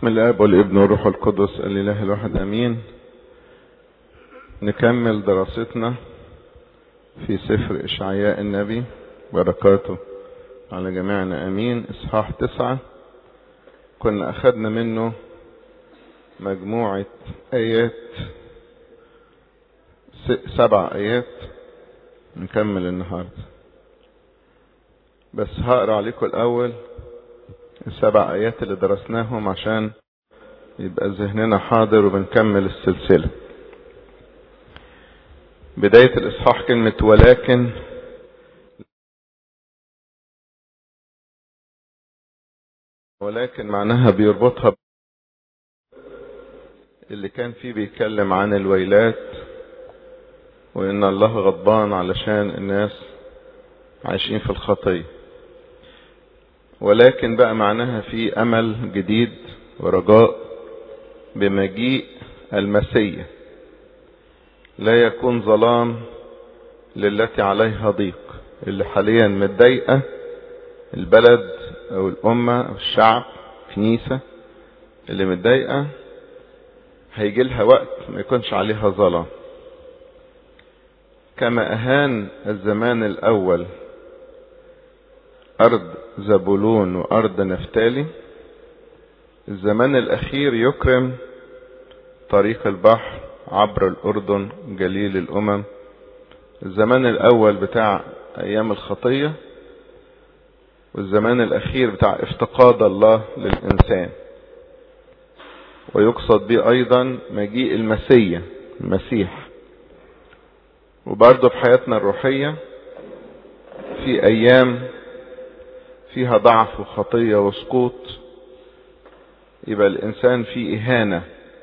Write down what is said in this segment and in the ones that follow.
بسم الاب والابن والروح القدس الاله الواحد امين نكمل دراستنا في سفر اشعياء النبي بركاته على جميعنا امين اصحاح تسعة كنا اخدنا منه مجموعة ايات سبع ايات نكمل النهاردة بس هقرا عليكم الاول السبع ايات اللي درسناهم عشان يبقى ذهننا حاضر وبنكمل السلسلة بداية الاصحاح كلمة ولكن ولكن معناها بيربطها اللي كان فيه بيتكلم عن الويلات وان الله غضبان علشان الناس عايشين في الخطيه ولكن بقى معناها في امل جديد ورجاء بمجيء المسيح لا يكون ظلام للتي عليها ضيق اللي حاليا متضايقة البلد او الامة او الشعب كنيسة اللي متضايقة هيجي لها وقت ما يكونش عليها ظلام كما اهان الزمان الاول ارض زبولون وارض نفتالي الزمان الاخير يكرم طريق البحر عبر الاردن جليل الامم الزمان الاول بتاع ايام الخطية والزمان الاخير بتاع افتقاد الله للانسان ويقصد به ايضا مجيء المسيح المسيح وبرضه في حياتنا الروحية في ايام فيها ضعف وخطية وسقوط يبقى الإنسان فيه إهانة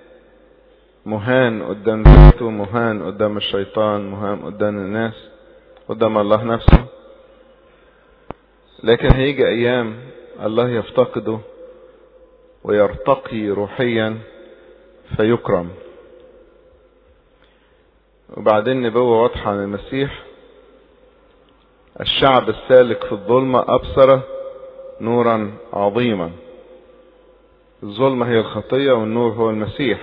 مهان قدام ذاته مهان قدام الشيطان مهان قدام الناس قدام الله نفسه لكن هيجي أيام الله يفتقده ويرتقي روحيا فيكرم وبعدين نبوة واضحة عن المسيح الشعب السالك في الظلمة أبصر نورا عظيما الظلمة هي الخطية والنور هو المسيح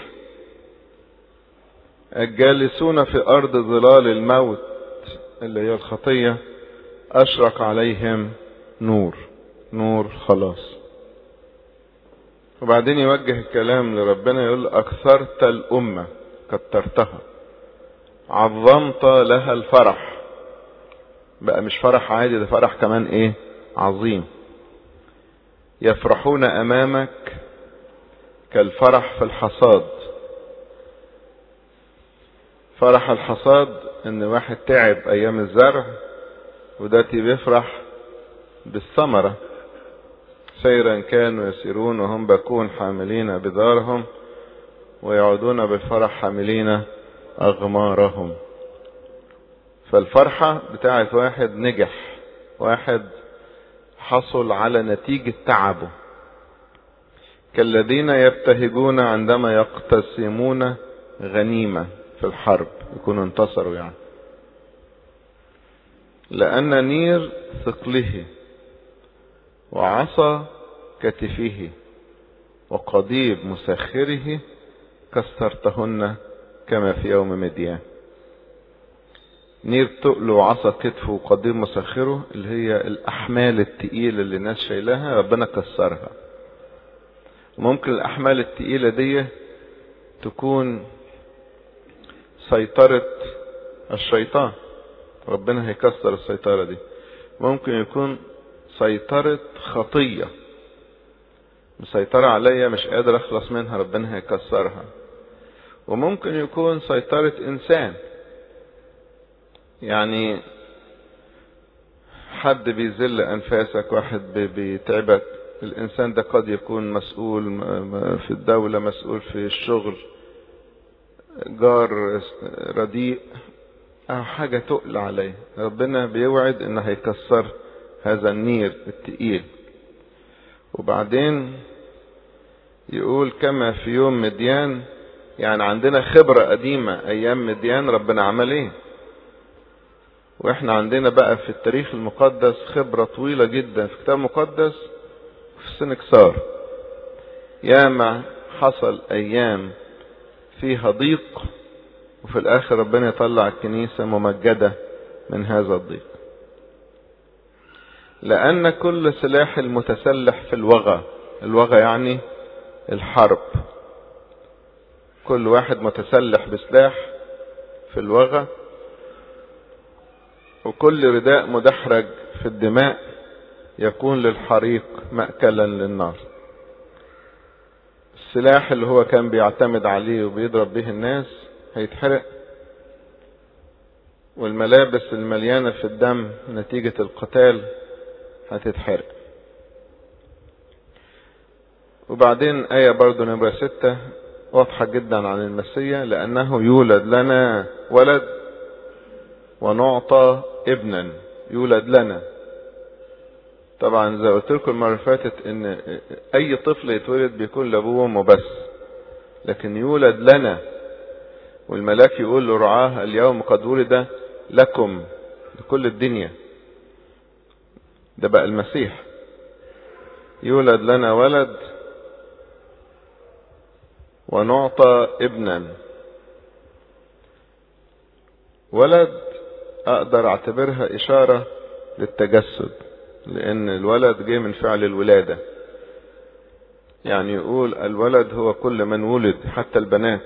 الجالسون في أرض ظلال الموت اللي هي الخطية أشرق عليهم نور نور خلاص وبعدين يوجه الكلام لربنا يقول أكثرت الأمة كترتها عظمت لها الفرح بقى مش فرح عادي ده فرح كمان ايه عظيم يفرحون امامك كالفرح في الحصاد فرح الحصاد ان واحد تعب ايام الزرع وداتي بيفرح بالثمرة سيرا كانوا يسيرون وهم باكون حاملين بذارهم ويعودون بفرح حاملين اغمارهم فالفرحة بتاعت واحد نجح واحد حصل على نتيجة تعبه كالذين يبتهجون عندما يقتسمون غنيمة في الحرب يكونوا انتصروا يعني لأن نير ثقله وعصا كتفه وقضيب مسخره كسرتهن كما في يوم مديان نير تقله وعصا كتفه وقدير مسخره اللي هي الأحمال التقيلة اللي الناس شايلاها ربنا كسرها وممكن الأحمال التقيلة دي تكون سيطرة الشيطان ربنا هيكسر السيطرة دي ممكن يكون سيطرة خطية مسيطرة عليا مش قادر اخلص منها ربنا هيكسرها وممكن يكون سيطرة انسان يعني حد بيذل انفاسك واحد بيتعبك الانسان ده قد يكون مسؤول في الدولة مسؤول في الشغل جار رديء او حاجة تقل عليه ربنا بيوعد ان هيكسر هذا النير التقيل وبعدين يقول كما في يوم مديان يعني عندنا خبرة قديمة ايام مديان ربنا عمل ايه واحنا عندنا بقى في التاريخ المقدس خبرة طويلة جدا في الكتاب المقدس في السنكسار ياما حصل ايام فيها ضيق وفي الاخر ربنا يطلع الكنيسة ممجدة من هذا الضيق لان كل سلاح المتسلح في الوغى الوغى يعني الحرب كل واحد متسلح بسلاح في الوغى وكل رداء مدحرج في الدماء يكون للحريق مأكلا للنار السلاح اللي هو كان بيعتمد عليه وبيضرب به الناس هيتحرق والملابس المليانة في الدم نتيجة القتال هتتحرق وبعدين آية برضو نمرة ستة واضحة جدا عن المسيح لأنه يولد لنا ولد ونعطى ابنا يولد لنا طبعا زي قلت لكم المرة اللي فاتت ان اي طفل يتولد بيكون لابوه وامه بس لكن يولد لنا والملاك يقول له رعاه اليوم قد ولد لكم لكل الدنيا ده بقى المسيح يولد لنا ولد ونعطى ابنا ولد اقدر اعتبرها اشارة للتجسد لان الولد جه من فعل الولادة يعني يقول الولد هو كل من ولد حتى البنات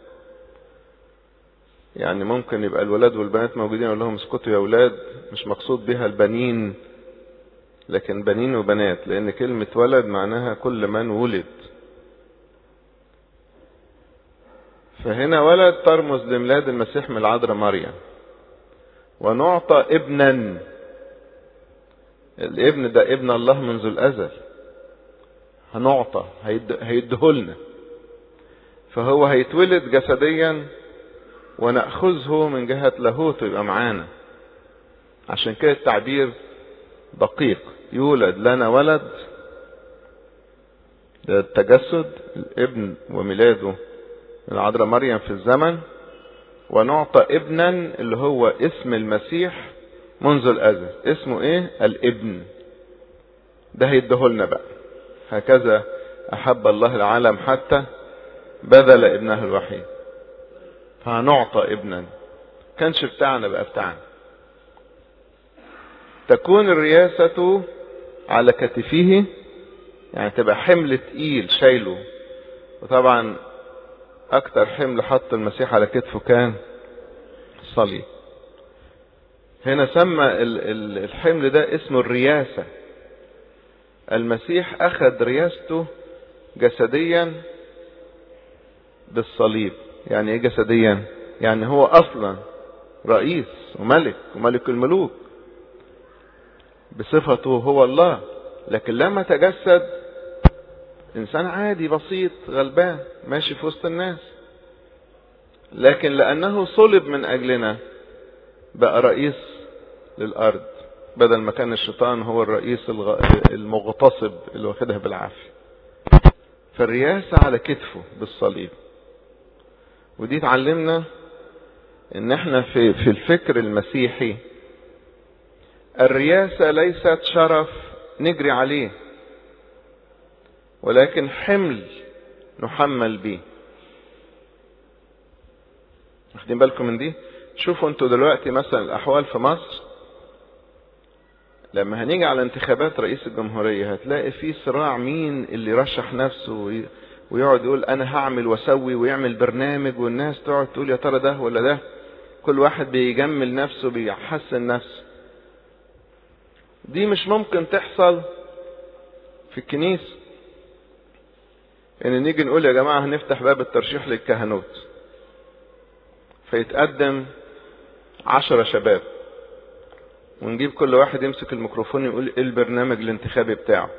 يعني ممكن يبقى الولاد والبنات موجودين اقول لهم اسكتوا يا اولاد مش مقصود بها البنين لكن بنين وبنات لان كلمة ولد معناها كل من ولد فهنا ولد ترمز لميلاد المسيح من العذراء مريم ونعطى ابنا الابن ده ابن الله منذ الازل هنعطى هيدهولنا فهو هيتولد جسديا ونأخذه من جهة لاهوته يبقى معانا عشان كده التعبير دقيق يولد لنا ولد ده التجسد الابن وميلاده العذراء مريم في الزمن ونعطى ابنا اللي هو اسم المسيح منذ الازل اسمه ايه الابن ده هيديهولنا بقى هكذا احب الله العالم حتى بذل ابنه الوحيد فهنعطى ابنا كانش بتاعنا بقى بتاعنا تكون الرياسة على كتفه يعني تبقى حمل تقيل شايله وطبعا اكتر حمل حط المسيح على كتفه كان الصليب هنا سمى الحمل ده اسمه الرياسة المسيح اخذ رياسته جسديا بالصليب يعني ايه جسديا يعني هو اصلا رئيس وملك وملك الملوك بصفته هو الله لكن لما تجسد انسان عادي بسيط غلبان ماشي في وسط الناس لكن لانه صلب من اجلنا بقى رئيس للارض بدل ما كان الشيطان هو الرئيس المغتصب اللي واخدها بالعافيه فالرياسه على كتفه بالصليب ودي تعلمنا ان احنا في في الفكر المسيحي الرياسه ليست شرف نجري عليه ولكن حمل نحمل به واخدين بالكم من دي شوفوا انتوا دلوقتي مثلا الاحوال في مصر لما هنيجي على انتخابات رئيس الجمهورية هتلاقي في صراع مين اللي يرشح نفسه ويقعد يقول انا هعمل واسوي ويعمل برنامج والناس تقعد تقول يا ترى ده ولا ده كل واحد بيجمل نفسه بيحسن نفسه دي مش ممكن تحصل في الكنيسة ان نيجي نقول يا جماعة هنفتح باب الترشيح للكهنوت فيتقدم عشرة شباب ونجيب كل واحد يمسك الميكروفون يقول ايه البرنامج الانتخابي بتاعه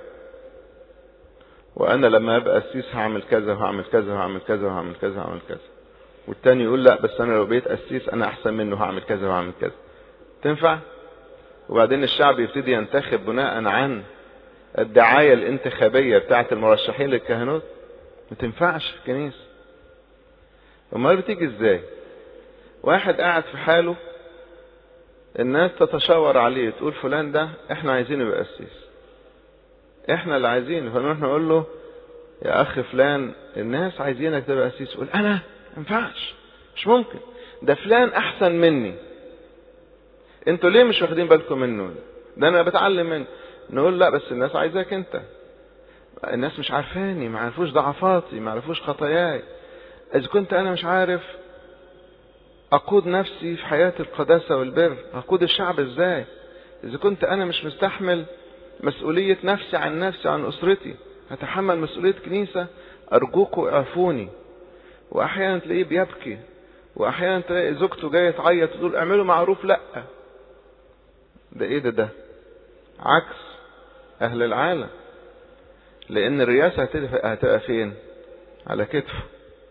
وانا لما ابقى قسيس هعمل كذا وهعمل كذا وهعمل كذا وهعمل كذا وهعمل كذا والتاني يقول لا بس انا لو بقيت قسيس انا احسن منه هعمل كذا وهعمل كذا تنفع وبعدين الشعب يبتدي ينتخب بناء عن الدعاية الانتخابية بتاعة المرشحين للكهنوت ما تنفعش في الكنيسة امال بتيجي ازاي واحد قاعد في حاله الناس تتشاور عليه تقول فلان ده احنا عايزينه يبقى قسيس احنا اللي عايزينه فنروح نقول له يا اخ فلان الناس عايزينك تبقى قسيس قول انا ما ينفعش مش ممكن ده فلان احسن مني انتوا ليه مش واخدين بالكم منه ده انا بتعلم منه نقول لا بس الناس عايزاك انت الناس مش عارفاني ما عرفوش ضعفاتي ما عرفوش خطاياي اذا كنت انا مش عارف اقود نفسي في حياة القداسة والبر اقود الشعب ازاي اذا كنت انا مش مستحمل مسؤولية نفسي عن نفسي عن اسرتي هتحمل مسؤولية كنيسة ارجوكوا اعفوني واحيانا تلاقيه بيبكي واحيانا تلاقي زوجته جاية تعيط تقول اعملوا معروف لا ده ايه ده ده عكس اهل العالم لان الرئاسة هتبقى فين على كتفه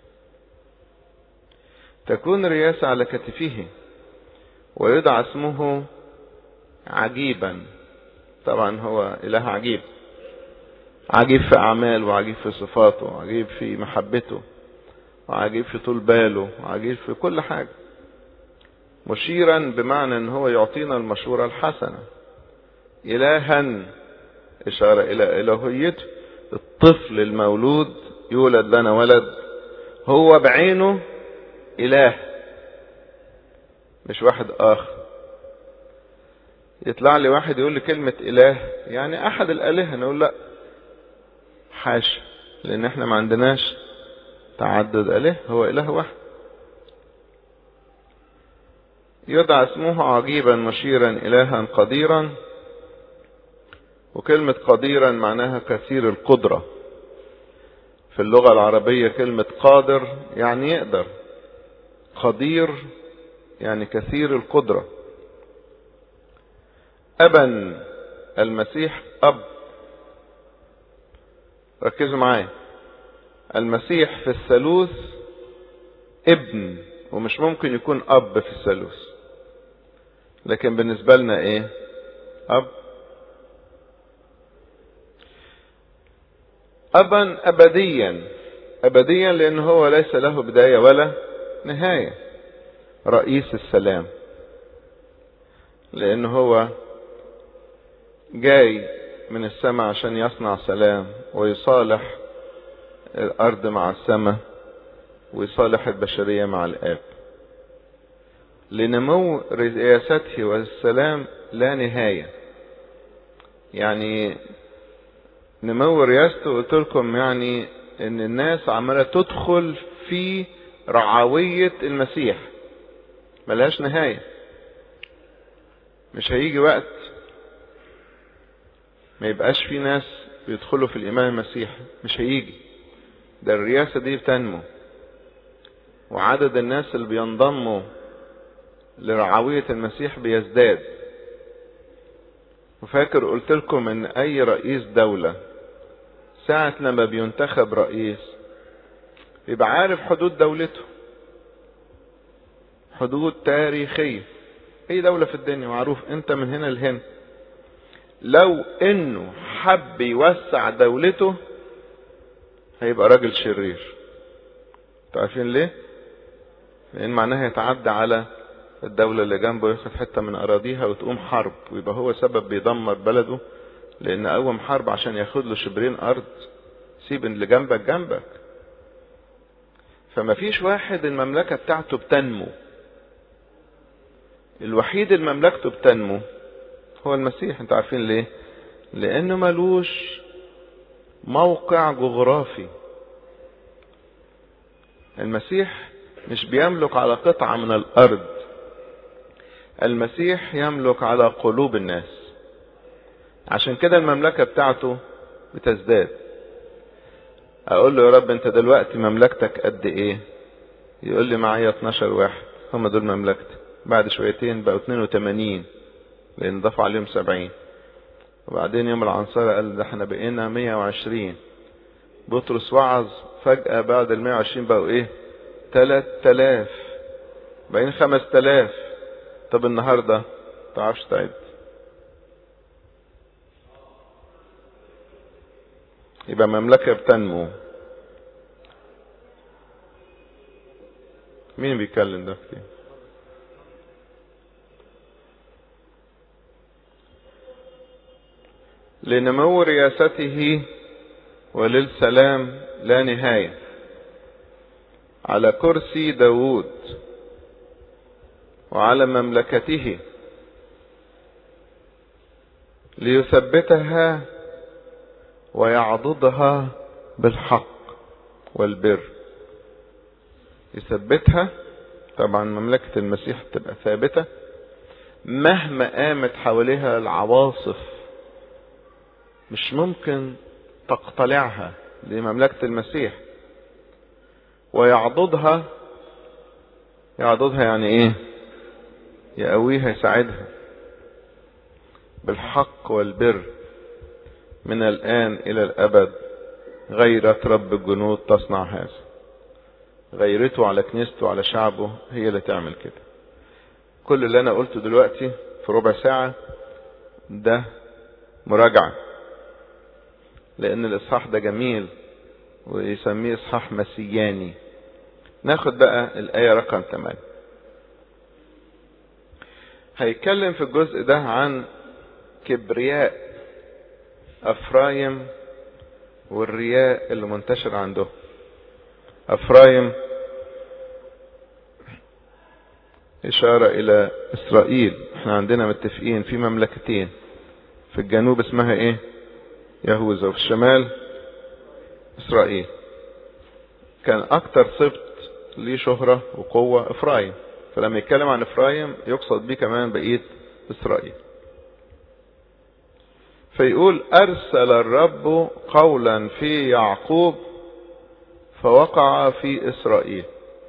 تكون الرئاسة على كتفه ويدعى اسمه عجيبا طبعا هو اله عجيب عجيب في اعماله وعجيب في صفاته وعجيب في محبته وعجيب في طول باله وعجيب في كل حاجة مشيرا بمعنى ان هو يعطينا المشورة الحسنة الها اشارة الى الهيته الطفل المولود يولد لنا ولد هو بعينه اله مش واحد اخر يطلع لي واحد يقول لي كلمة اله يعني احد الالهة نقول لا حاشا لان احنا ما عندناش تعدد اله هو اله واحد يدعى اسمه عجيبا مشيرا الها قديرا وكلمة قديرا معناها كثير القدرة في اللغة العربية كلمة قادر يعني يقدر قدير يعني كثير القدرة أبا المسيح أب ركزوا معايا المسيح في الثالوث ابن ومش ممكن يكون أب في الثالوث لكن بالنسبة لنا ايه أب أبا أبديا أبديا لأن هو ليس له بداية ولا نهاية رئيس السلام لأن هو جاي من السماء عشان يصنع سلام ويصالح الأرض مع السماء ويصالح البشرية مع الآب لنمو رئاسته والسلام لا نهاية يعني نمو رئاسته قلت لكم يعني ان الناس عمالة تدخل في رعوية المسيح ملهاش نهاية مش هيجي وقت ما يبقاش في ناس بيدخلوا في الإيمان المسيحي مش هيجي ده الرئاسة دي بتنمو وعدد الناس اللي بينضموا لرعوية المسيح بيزداد وفاكر قلت لكم ان اي رئيس دولة ساعة لما بينتخب رئيس يبقى عارف حدود دولته حدود تاريخية اي دولة في الدنيا معروف انت من هنا لهنا لو انه حب يوسع دولته هيبقى راجل شرير عارفين ليه لان معناها يتعدى على الدولة اللي جنبه ياخد حتة من اراضيها وتقوم حرب ويبقى هو سبب بيدمر بلده لان قوم حرب عشان ياخد له شبرين ارض سيب اللي جنبك جنبك فما فيش واحد المملكة بتاعته بتنمو الوحيد اللي مملكته بتنمو هو المسيح انتوا عارفين ليه لانه ملوش موقع جغرافي المسيح مش بيملك على قطعة من الارض المسيح يملك على قلوب الناس عشان كده المملكة بتاعته بتزداد اقول له يا رب انت دلوقتي مملكتك قد ايه يقول لي معايا 12 واحد هم دول مملكتي بعد شويتين بقوا 82 لان ضاف عليهم 70 وبعدين يوم العنصرة قال ده احنا بقينا 120 بطرس وعظ فجأة بعد ال 120 بقوا ايه 3000 بقين 5000 طب النهاردة تعرفش تعد يبقى مملكة بتنمو مين بيتكلم ده فيه لنمو رياسته وللسلام لا نهاية على كرسي داود وعلى مملكته ليثبتها ويعضدها بالحق والبر يثبتها طبعا مملكة المسيح تبقى ثابتة مهما قامت حواليها العواصف مش ممكن تقتلعها دي مملكة المسيح ويعضدها يعضدها يعني ايه يقويها يساعدها بالحق والبر من الآن إلى الأبد غيرة رب الجنود تصنع هذا غيرته على كنيسته على شعبه هي اللي تعمل كده كل اللي أنا قلته دلوقتي في ربع ساعة ده مراجعة لأن الإصحاح ده جميل ويسميه إصحاح مسياني ناخد بقى الآية رقم 8 هيتكلم في الجزء ده عن كبرياء أفرايم والرياء اللي منتشر عندهم أفرايم إشارة إلى إسرائيل احنا عندنا متفقين في مملكتين في الجنوب اسمها ايه يهوذا وفي الشمال إسرائيل كان أكتر سبط ليه شهرة وقوة إفرايم فلما يتكلم عن إفرايم يقصد بيه كمان بقية إسرائيل فيقول أرسل الرب قولا في يعقوب فوقع في إسرائيل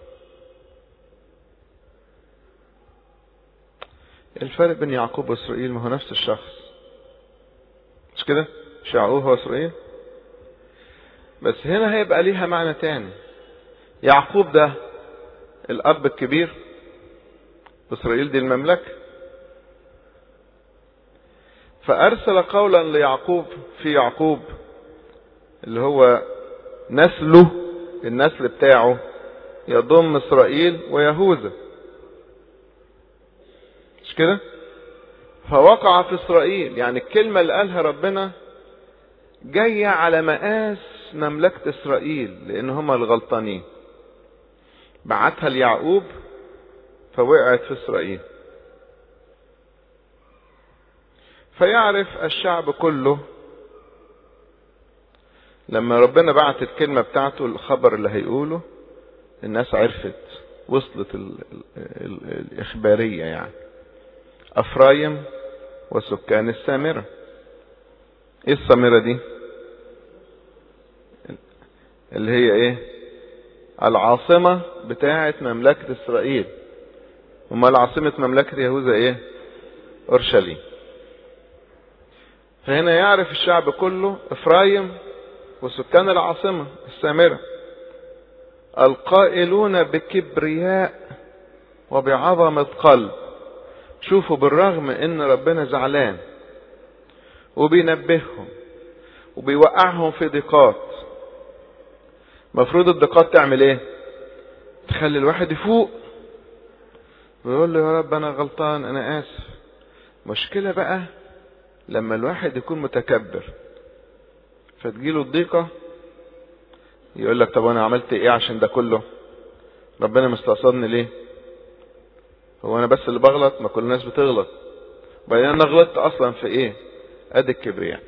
الفرق بين يعقوب وإسرائيل ما هو نفس الشخص مش كده مش يعقوب هو إسرائيل بس هنا هيبقى ليها معنى تاني يعقوب ده الأب الكبير إسرائيل دي المملكة فأرسل قولا ليعقوب في يعقوب اللي هو نسله النسل بتاعه يضم إسرائيل ويهوذا مش كده فوقع في إسرائيل يعني الكلمة اللي قالها ربنا جاية على مقاس مملكة إسرائيل لأن هم الغلطانين بعتها ليعقوب فوقعت في إسرائيل فيعرف الشعب كله لما ربنا بعت الكلمة بتاعته الخبر اللي هيقوله الناس عرفت وصلت ال ال ال الإخبارية يعني أفرايم وسكان السامرة ايه السامرة دي اللي هي ايه العاصمة بتاعة مملكة اسرائيل امال عاصمة مملكة يهوذا ايه اورشليم فهنا يعرف الشعب كله افرايم وسكان العاصمة السامرة القائلون بكبرياء وبعظمة قلب شوفوا بالرغم ان ربنا زعلان وبينبههم وبيوقعهم في ضيقات مفروض الضيقات تعمل ايه تخلي الواحد يفوق ويقول له يا رب انا غلطان انا اسف مشكلة بقى لما الواحد يكون متكبر فتجيله الضيقة يقول لك طب انا عملت ايه عشان ده كله ربنا مستقصدني ليه هو انا بس اللي بغلط ما كل الناس بتغلط وبعدين انا غلطت اصلا في ايه ادي الكبرياء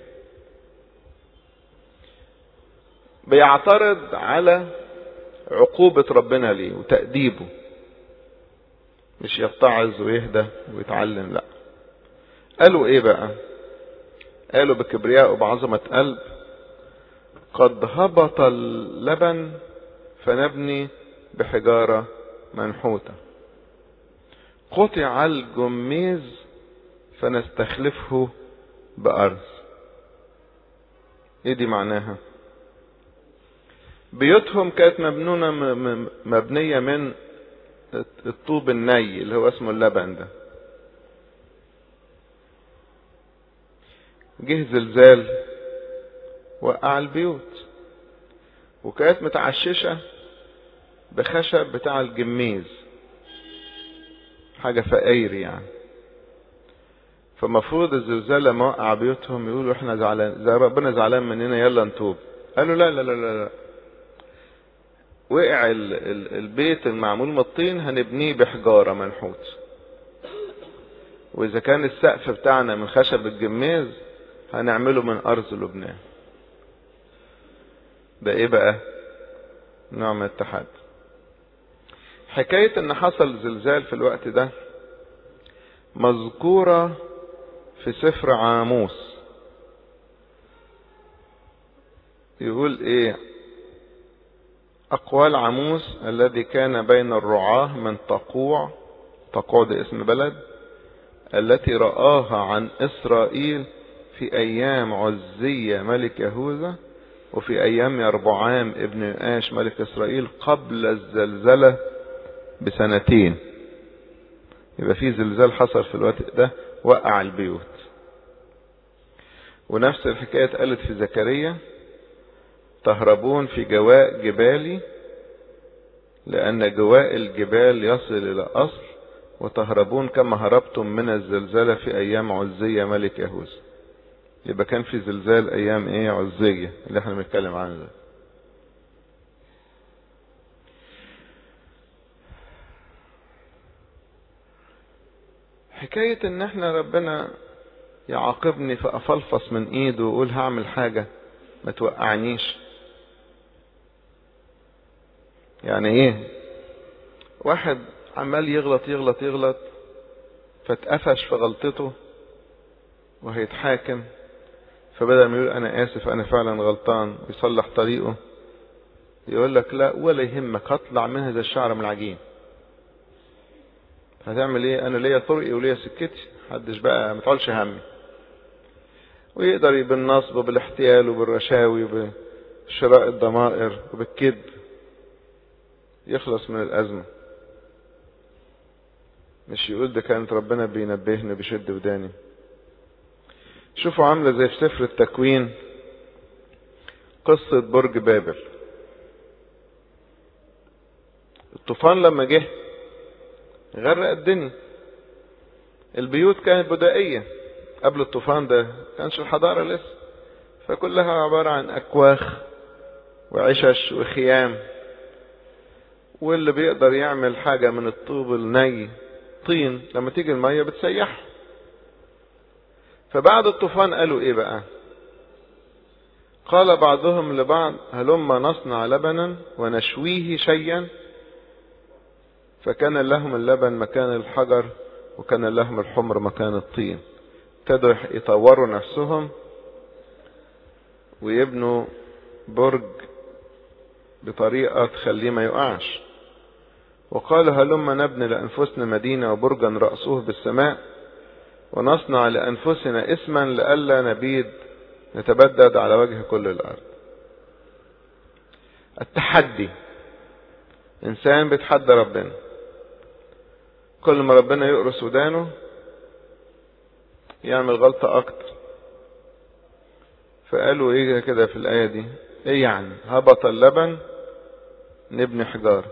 بيعترض على عقوبة ربنا ليه وتأديبه مش يتعظ ويهدى ويتعلم لا قالوا ايه بقى قالوا بكبرياء وبعظمة قلب قد هبط اللبن فنبني بحجارة منحوتة قطع الجميز فنستخلفه بأرض ايه دي معناها بيوتهم كانت مبنونة مبنية من الطوب الني اللي هو اسمه اللبن ده جه زلزال وقع البيوت وكانت متعششة بخشب بتاع الجميز حاجة فقير يعني فمفروض الزلزال لما وقع بيوتهم يقولوا احنا زعلان زي ربنا زعلان مننا يلا نتوب قالوا لا لا لا لا, لا. وقع ال ال البيت المعمول من الطين هنبنيه بحجارة منحوت واذا كان السقف بتاعنا من خشب الجماز هنعمله من ارض لبنان ده ايه بقى نوع من الاتحاد حكاية ان حصل زلزال في الوقت ده مذكورة في سفر عاموس يقول ايه اقوال عاموس الذي كان بين الرعاة من تقوع تقوع ده اسم بلد التي رآها عن اسرائيل في ايام عزية ملك يهوذا وفي ايام يربعام ابن يؤاش ملك اسرائيل قبل الزلزلة بسنتين يبقى في زلزال حصل في الوقت ده وقع البيوت ونفس الحكاية اتقالت في زكريا تهربون في جواء جبالي لأن جواء الجبال يصل إلى أصل وتهربون كما هربتم من الزلزلة في أيام عزية ملك يهوذا يبقى كان في زلزال أيام إيه عزية اللي احنا بنتكلم عنه ده حكاية ان احنا ربنا يعاقبني فافلفص من ايده ويقول هعمل حاجة ما توقعنيش يعني ايه واحد عمال يغلط يغلط يغلط فاتقفش في غلطته وهيتحاكم فبدل ما يقول انا اسف انا فعلا غلطان ويصلح طريقه يقول لك لا ولا يهمك هطلع منها زي الشعر من العجين هتعمل ايه انا ليا طرقي وليا سكتي محدش بقى ما تقولش همي ويقدر بالنصب وبالاحتيال وبالرشاوي وبشراء الضمائر وبالكذب يخلص من الأزمة مش يقول ده كانت ربنا بينبهني بشد وداني شوفوا عاملة زي في سفر التكوين قصة برج بابل الطوفان لما جه غرق الدنيا البيوت كانت بدائية قبل الطوفان ده كانش الحضارة لسه فكلها عبارة عن أكواخ وعشش وخيام واللي بيقدر يعمل حاجة من الطوب الني طين لما تيجي المية بتسيحها فبعد الطوفان قالوا ايه بقى قال بعضهم لبعض هلما نصنع لبنا ونشويه شيئا فكان لهم اللبن مكان الحجر وكان لهم الحمر مكان الطين ابتدوا يطوروا نفسهم ويبنوا برج بطريقة تخليه ما يقعش وقال هلما نبني لأنفسنا مدينة وبرجا رأسه بالسماء ونصنع لأنفسنا اسما لئلا نبيد نتبدد على وجه كل الأرض التحدي إنسان بيتحدى ربنا كل ما ربنا يقرص ودانه يعمل غلطة أكتر فقالوا إيه كده في الآية دي إيه يعني هبط اللبن نبني حجارة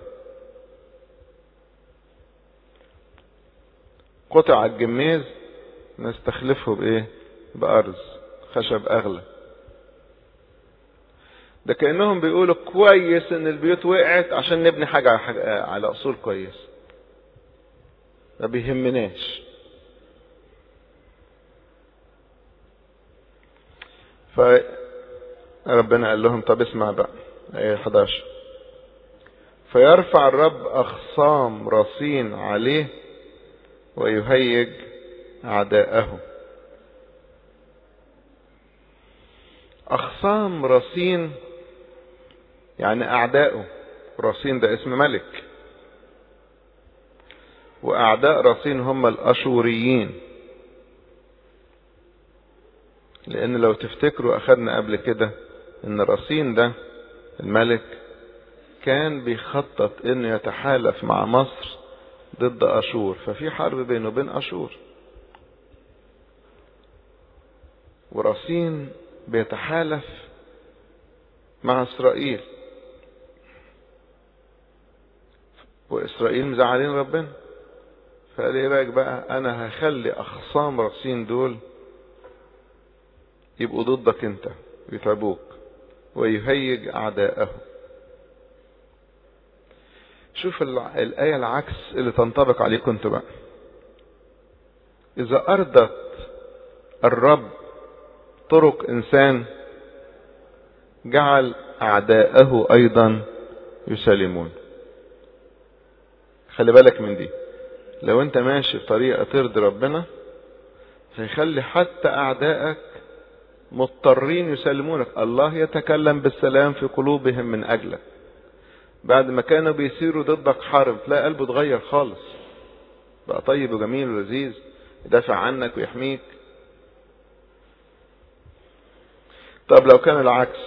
قطع الجميز نستخلفه بإيه بأرز خشب أغلى ده كأنهم بيقولوا كويس ان البيوت وقعت عشان نبني حاجة على اصول كويس ما بيهمناش فربنا قال لهم طب اسمع بقى ايه 11 فيرفع الرب اخصام رصين عليه ويهيج اعداءه اخصام رصين يعني اعداؤه رصين ده اسم ملك واعداء رصين هم الاشوريين لان لو تفتكروا اخدنا قبل كده ان رصين ده الملك كان بيخطط انه يتحالف مع مصر ضد اشور ففي حرب بينه وبين اشور ورصين بيتحالف مع اسرائيل واسرائيل مزعلين ربنا فقال ايه رايك بقى انا هخلي اخصام رصين دول يبقوا ضدك انت ويتعبوك ويهيج أعداءه شوف الآية العكس اللي تنطبق عليكم انتوا بقى إذا أرضت الرب طرق إنسان جعل أعداءه أيضا يسلمون خلي بالك من دي لو انت ماشي بطريقة ترضي ربنا هيخلي حتى أعدائك مضطرين يسلمونك الله يتكلم بالسلام في قلوبهم من أجلك بعد ما كانوا بيسيروا ضدك حرب تلاقي قلبه اتغير خالص بقى طيب وجميل ولذيذ يدافع عنك ويحميك طب لو كان العكس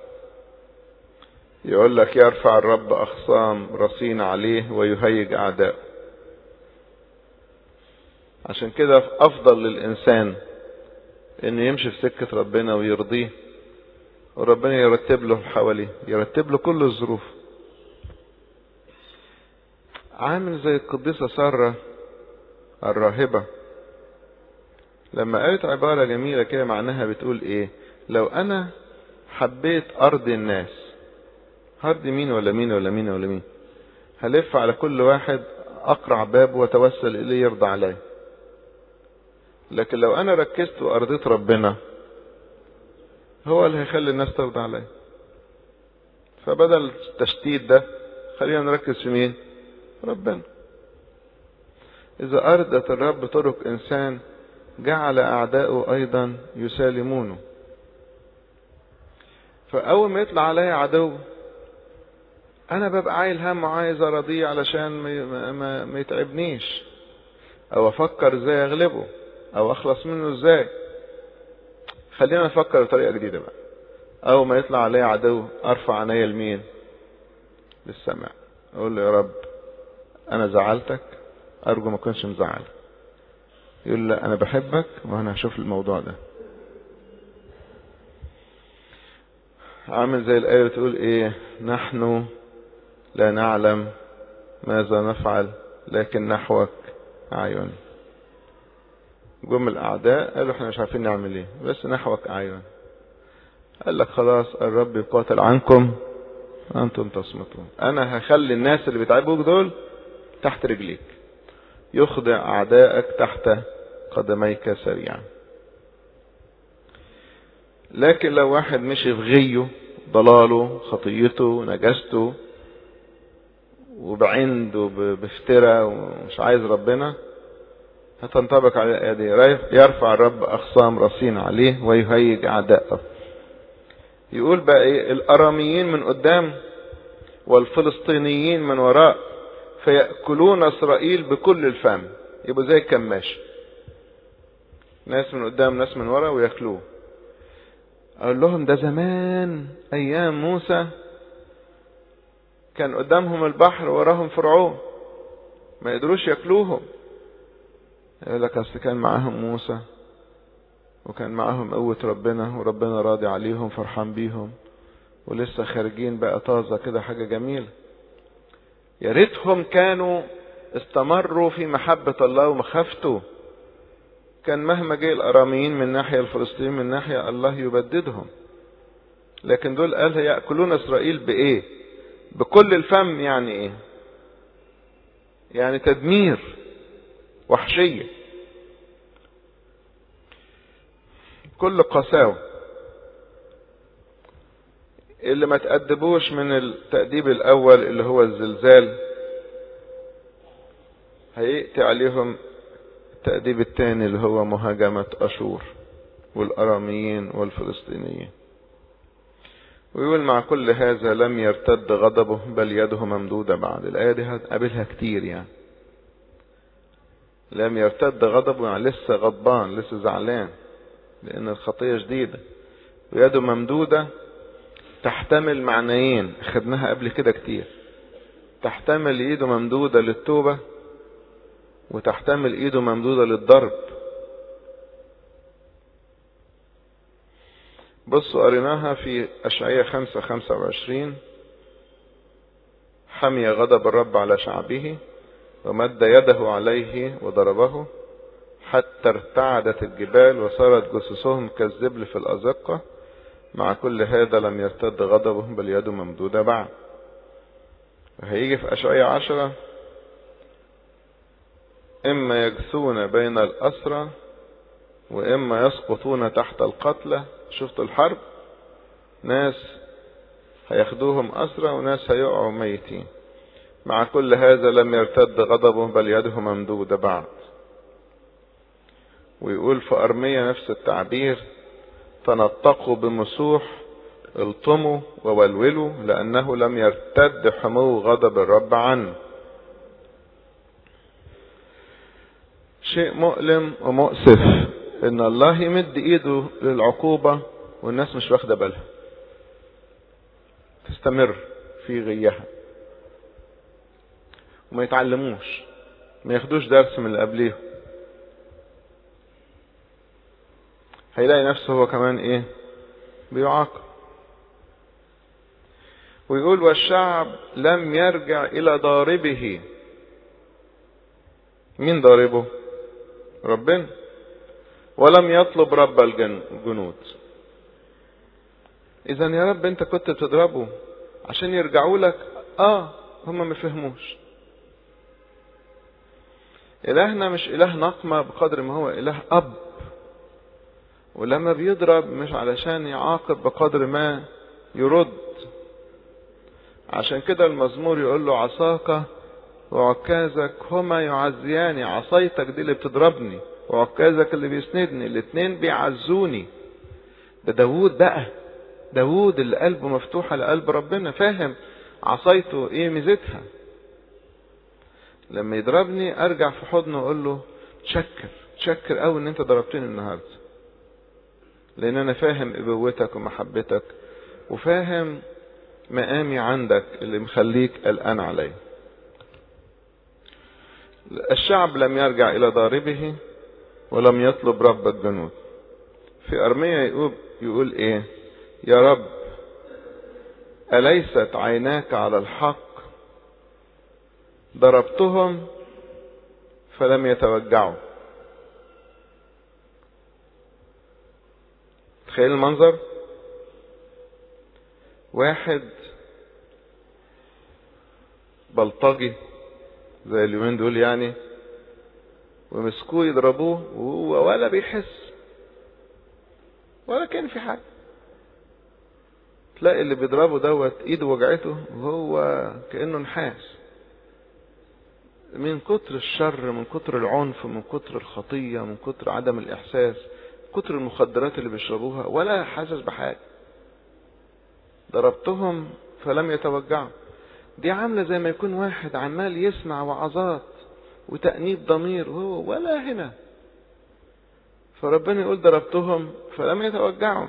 يقول لك يرفع الرب أخصام رصين عليه ويهيج أعداءه عشان كده أفضل للإنسان إنه يمشي في سكة ربنا ويرضيه وربنا يرتب له حواليه يرتب له كل الظروف عامل زي القديسة سارة الراهبة لما قالت عبارة جميلة كده معناها بتقول ايه لو انا حبيت ارضي الناس هرضي مين ولا مين ولا مين ولا مين هلف على كل واحد اقرع باب واتوسل اليه يرضى عليا لكن لو انا ركزت وارضيت ربنا هو اللي هيخلي الناس ترضى عليا فبدل التشتيت ده خلينا نركز في مين ربنا إذا أردت الرب طرق إنسان جعل أعداؤه أيضا يسالمونه فأول ما يطلع عليا عدو أنا ببقى عايل هم وعايز أرضيه علشان ما, ما, ما يتعبنيش أو أفكر إزاي أغلبه أو أخلص منه إزاي خلينا نفكر بطريقة جديدة بقى أول ما يطلع عليا عدو أرفع عينيا لمين للسماء أقول له يا رب انا زعلتك ارجو ما كنتش مزعل يقول لا انا بحبك وانا هشوف الموضوع ده عامل زي الآية بتقول ايه نحن لا نعلم ماذا نفعل لكن نحوك أعين جم الأعداء قالوا احنا مش عارفين نعمل ايه بس نحوك أعين قال لك خلاص الرب يقاتل عنكم أنتم تصمتون أنا هخلي الناس اللي بيتعبوك دول تحت رجليك يخضع أعدائك تحت قدميك سريعا لكن لو واحد مشي في غيه ضلاله خطيته نجاسته وبعنده بافتراء ومش عايز ربنا هتنطبق على الآية دي يرفع الرب أخصام رصين عليه ويهيج أعداءه يقول بقى ايه الأراميين من قدام والفلسطينيين من وراء فيأكلون إسرائيل بكل الفم يبقوا زي الكماش ناس من قدام ناس من ورا وياكلوه اقول لهم ده زمان ايام موسى كان قدامهم البحر وراهم فرعون ما يقدروش ياكلوهم يقول لك اصل كان معاهم موسى وكان معاهم قوة ربنا وربنا راضي عليهم فرحان بيهم ولسه خارجين بقى طازة كده حاجة جميلة يا ريتهم كانوا استمروا في محبة الله ومخافته كان مهما جه الاراميين من ناحية الفلسطينيين من ناحية الله يبددهم لكن دول قال يأكلون اسرائيل بايه بكل الفم يعني ايه يعني تدمير وحشية كل قساوة اللي ما تأدبوش من التأديب الأول اللي هو الزلزال هيأتي عليهم التأديب الثاني اللي هو مهاجمة أشور والأراميين والفلسطينيين ويقول مع كل هذا لم يرتد غضبه بل يده ممدودة بعد الآية دي هتقابلها كتير يعني لم يرتد غضبه يعني لسه غضبان لسه زعلان لأن الخطية جديدة ويده ممدودة تحتمل معنيين خدناها قبل كده كتير تحتمل ايده ممدودة للتوبة وتحتمل ايده ممدودة للضرب بصوا قريناها في أشعية خمسة خمسة وعشرين حمي غضب الرب على شعبه ومد يده عليه وضربه حتى ارتعدت الجبال وصارت جثثهم كالزبل في الأزقة مع كل هذا لم يرتد غضبه بل يده ممدودة بعد هيجي في أشعية عشرة إما يجثون بين الأسرى وإما يسقطون تحت القتلى شفتوا الحرب ناس هياخدوهم أسرى وناس هيقعوا ميتين مع كل هذا لم يرتد غضبه بل يده ممدودة بعد ويقول في أرمية نفس التعبير تنطقوا بمسوح الطموا وولولوا لأنه لم يرتد حمو غضب الرب عنه شيء مؤلم ومؤسف ان الله يمد ايده للعقوبة والناس مش واخدة بالها تستمر في غيها وما يتعلموش ما ياخدوش درس من اللي قبليهم هيلاقي نفسه هو كمان ايه بيعاقب ويقول والشعب لم يرجع الى ضاربه مين ضاربه ربنا ولم يطلب رب الجنود اذا يا رب انت كنت بتضربه عشان يرجعوا لك اه هم ما فهموش الهنا مش اله نقمة بقدر ما هو اله اب ولما بيضرب مش علشان يعاقب بقدر ما يرد عشان كده المزمور يقول له عصاك وعكازك هما يعزياني عصايتك دي اللي بتضربني وعكازك اللي بيسندني الاتنين بيعزوني ده داوود بقى داوود اللي قلبه مفتوح على قلب ربنا فاهم عصايته ايه ميزتها لما يضربني ارجع في حضنه واقول له تشكر تشكر قوي ان انت ضربتني النهارده لان انا فاهم ابوتك ومحبتك وفاهم مقامي عندك اللي مخليك قلقان عليا الشعب لم يرجع الى ضاربه ولم يطلب رب الجنود في ارميا يقول, يقول ايه يا رب اليست عيناك على الحق ضربتهم فلم يتوجعوا تخيل المنظر واحد بلطجي زي اليومين دول يعني ومسكوه يضربوه وهو ولا بيحس ولا كان في حاجة تلاقي اللي بيضربه دوت ايده وجعته وهو كأنه نحاس من كتر الشر من كتر العنف من كتر الخطية من كتر عدم الإحساس كتر المخدرات اللي بيشربوها ولا حاسس بحاجة ضربتهم فلم يتوجعوا دي عاملة زي ما يكون واحد عمال يسمع وعظات وتأنيب ضمير وهو ولا هنا فربنا يقول ضربتهم فلم يتوجعوا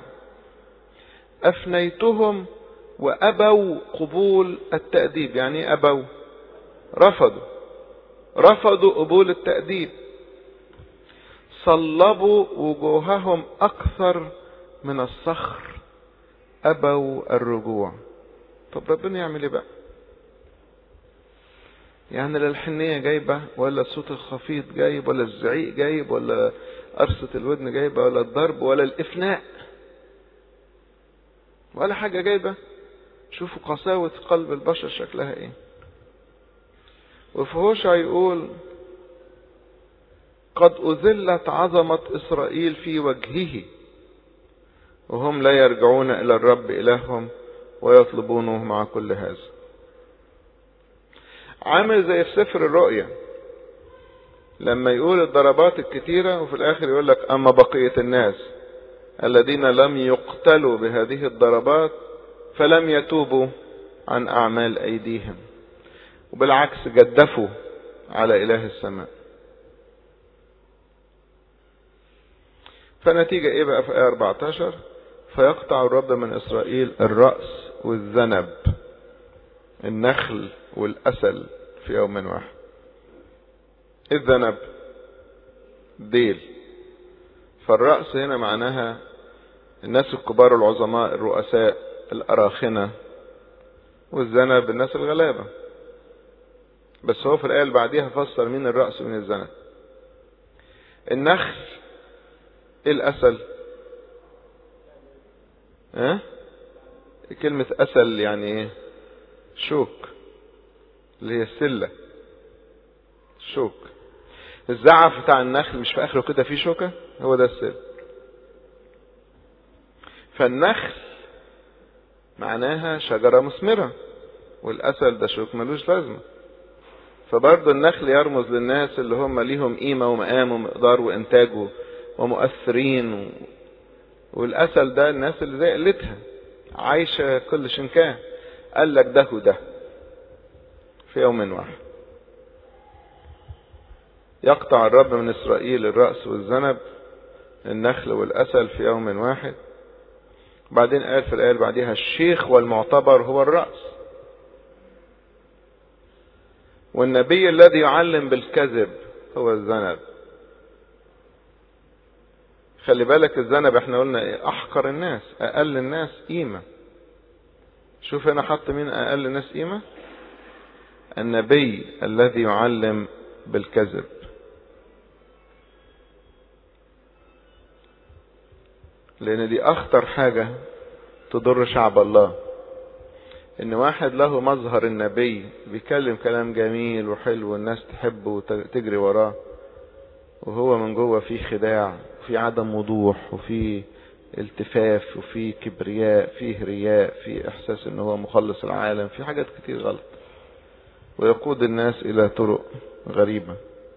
أفنيتهم وأبوا قبول التأديب يعني أبوا رفضوا رفضوا قبول التأديب صلبوا وجوههم أكثر من الصخر أبوا الرجوع طب ربنا يعمل ايه بقى يعني لا الحنية جايبة ولا الصوت الخفيض جايب ولا الزعيق جايب ولا قرصة الودن جايبة ولا الضرب ولا الإفناء ولا حاجة جايبة شوفوا قساوة قلب البشر شكلها ايه وفي هوشع يقول قد أذلت عظمة إسرائيل في وجهه وهم لا يرجعون إلى الرب إلههم ويطلبونه مع كل هذا عامل زي في سفر الرؤيا لما يقول الضربات الكتيرة وفي الآخر يقول لك أما بقية الناس الذين لم يقتلوا بهذه الضربات فلم يتوبوا عن أعمال أيديهم وبالعكس جدفوا على إله السماء فنتيجة ايه بقى في آية 14 فيقطع الرب من إسرائيل الرأس والذنب النخل والأسل في يوم واحد الذنب ديل فالرأس هنا معناها الناس الكبار العظماء الرؤساء الأراخنة والذنب الناس الغلابة بس هو في الآية اللي بعديها فسر مين الرأس ومين الذنب النخل الأسل اه كلمة أسل يعني ايه شوك اللي هي السلة شوك الزعف بتاع النخل مش في اخره كده فيه شوكة هو ده السل فالنخل معناها شجرة مثمرة والأسل ده شوك ملوش لازمة فبرضه النخل يرمز للناس اللي هم ليهم قيمة ومقام ومقدار وإنتاج ومؤثرين و... والأسل ده الناس اللي زي قلتها عايشة كل شنكاه قال لك ده وده في يوم واحد يقطع الرب من إسرائيل الرأس والذنب النخل والأسل في يوم واحد بعدين قال في الآية اللي بعديها الشيخ والمعتبر هو الرأس والنبي الذي يعلم بالكذب هو الذنب خلي بالك الذنب احنا قلنا ايه احقر الناس اقل الناس قيمة شوف هنا حط مين اقل الناس قيمة النبي الذي يعلم بالكذب لان دي اخطر حاجة تضر شعب الله ان واحد له مظهر النبي بيكلم كلام جميل وحلو والناس تحبه وتجري وراه وهو من جوه فيه خداع وفي عدم وضوح وفي التفاف وفي كبرياء فيه رياء في احساس ان هو مخلص العالم في حاجات كتير غلط ويقود الناس الى طرق غريبة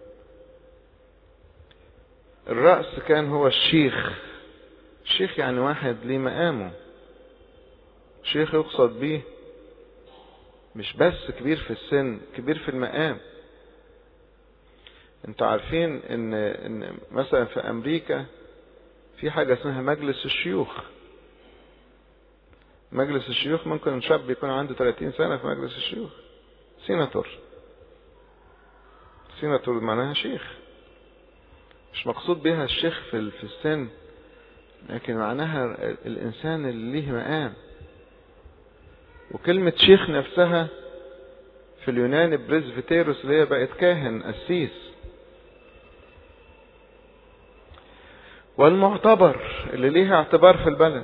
الرأس كان هو الشيخ الشيخ يعني واحد ليه مقامه شيخ يقصد بيه مش بس كبير في السن كبير في المقام انتوا عارفين ان, إن مثلا في امريكا في حاجة اسمها مجلس الشيوخ مجلس الشيوخ ممكن شاب يكون عنده 30 سنة في مجلس الشيوخ سيناتور سيناتور معناها شيخ مش مقصود بها الشيخ في في السن لكن معناها الانسان اللي ليه مقام وكلمة شيخ نفسها في اليونان بريزفتيروس اللي هي بقت كاهن قسيس والمعتبر اللي ليها اعتبار في البلد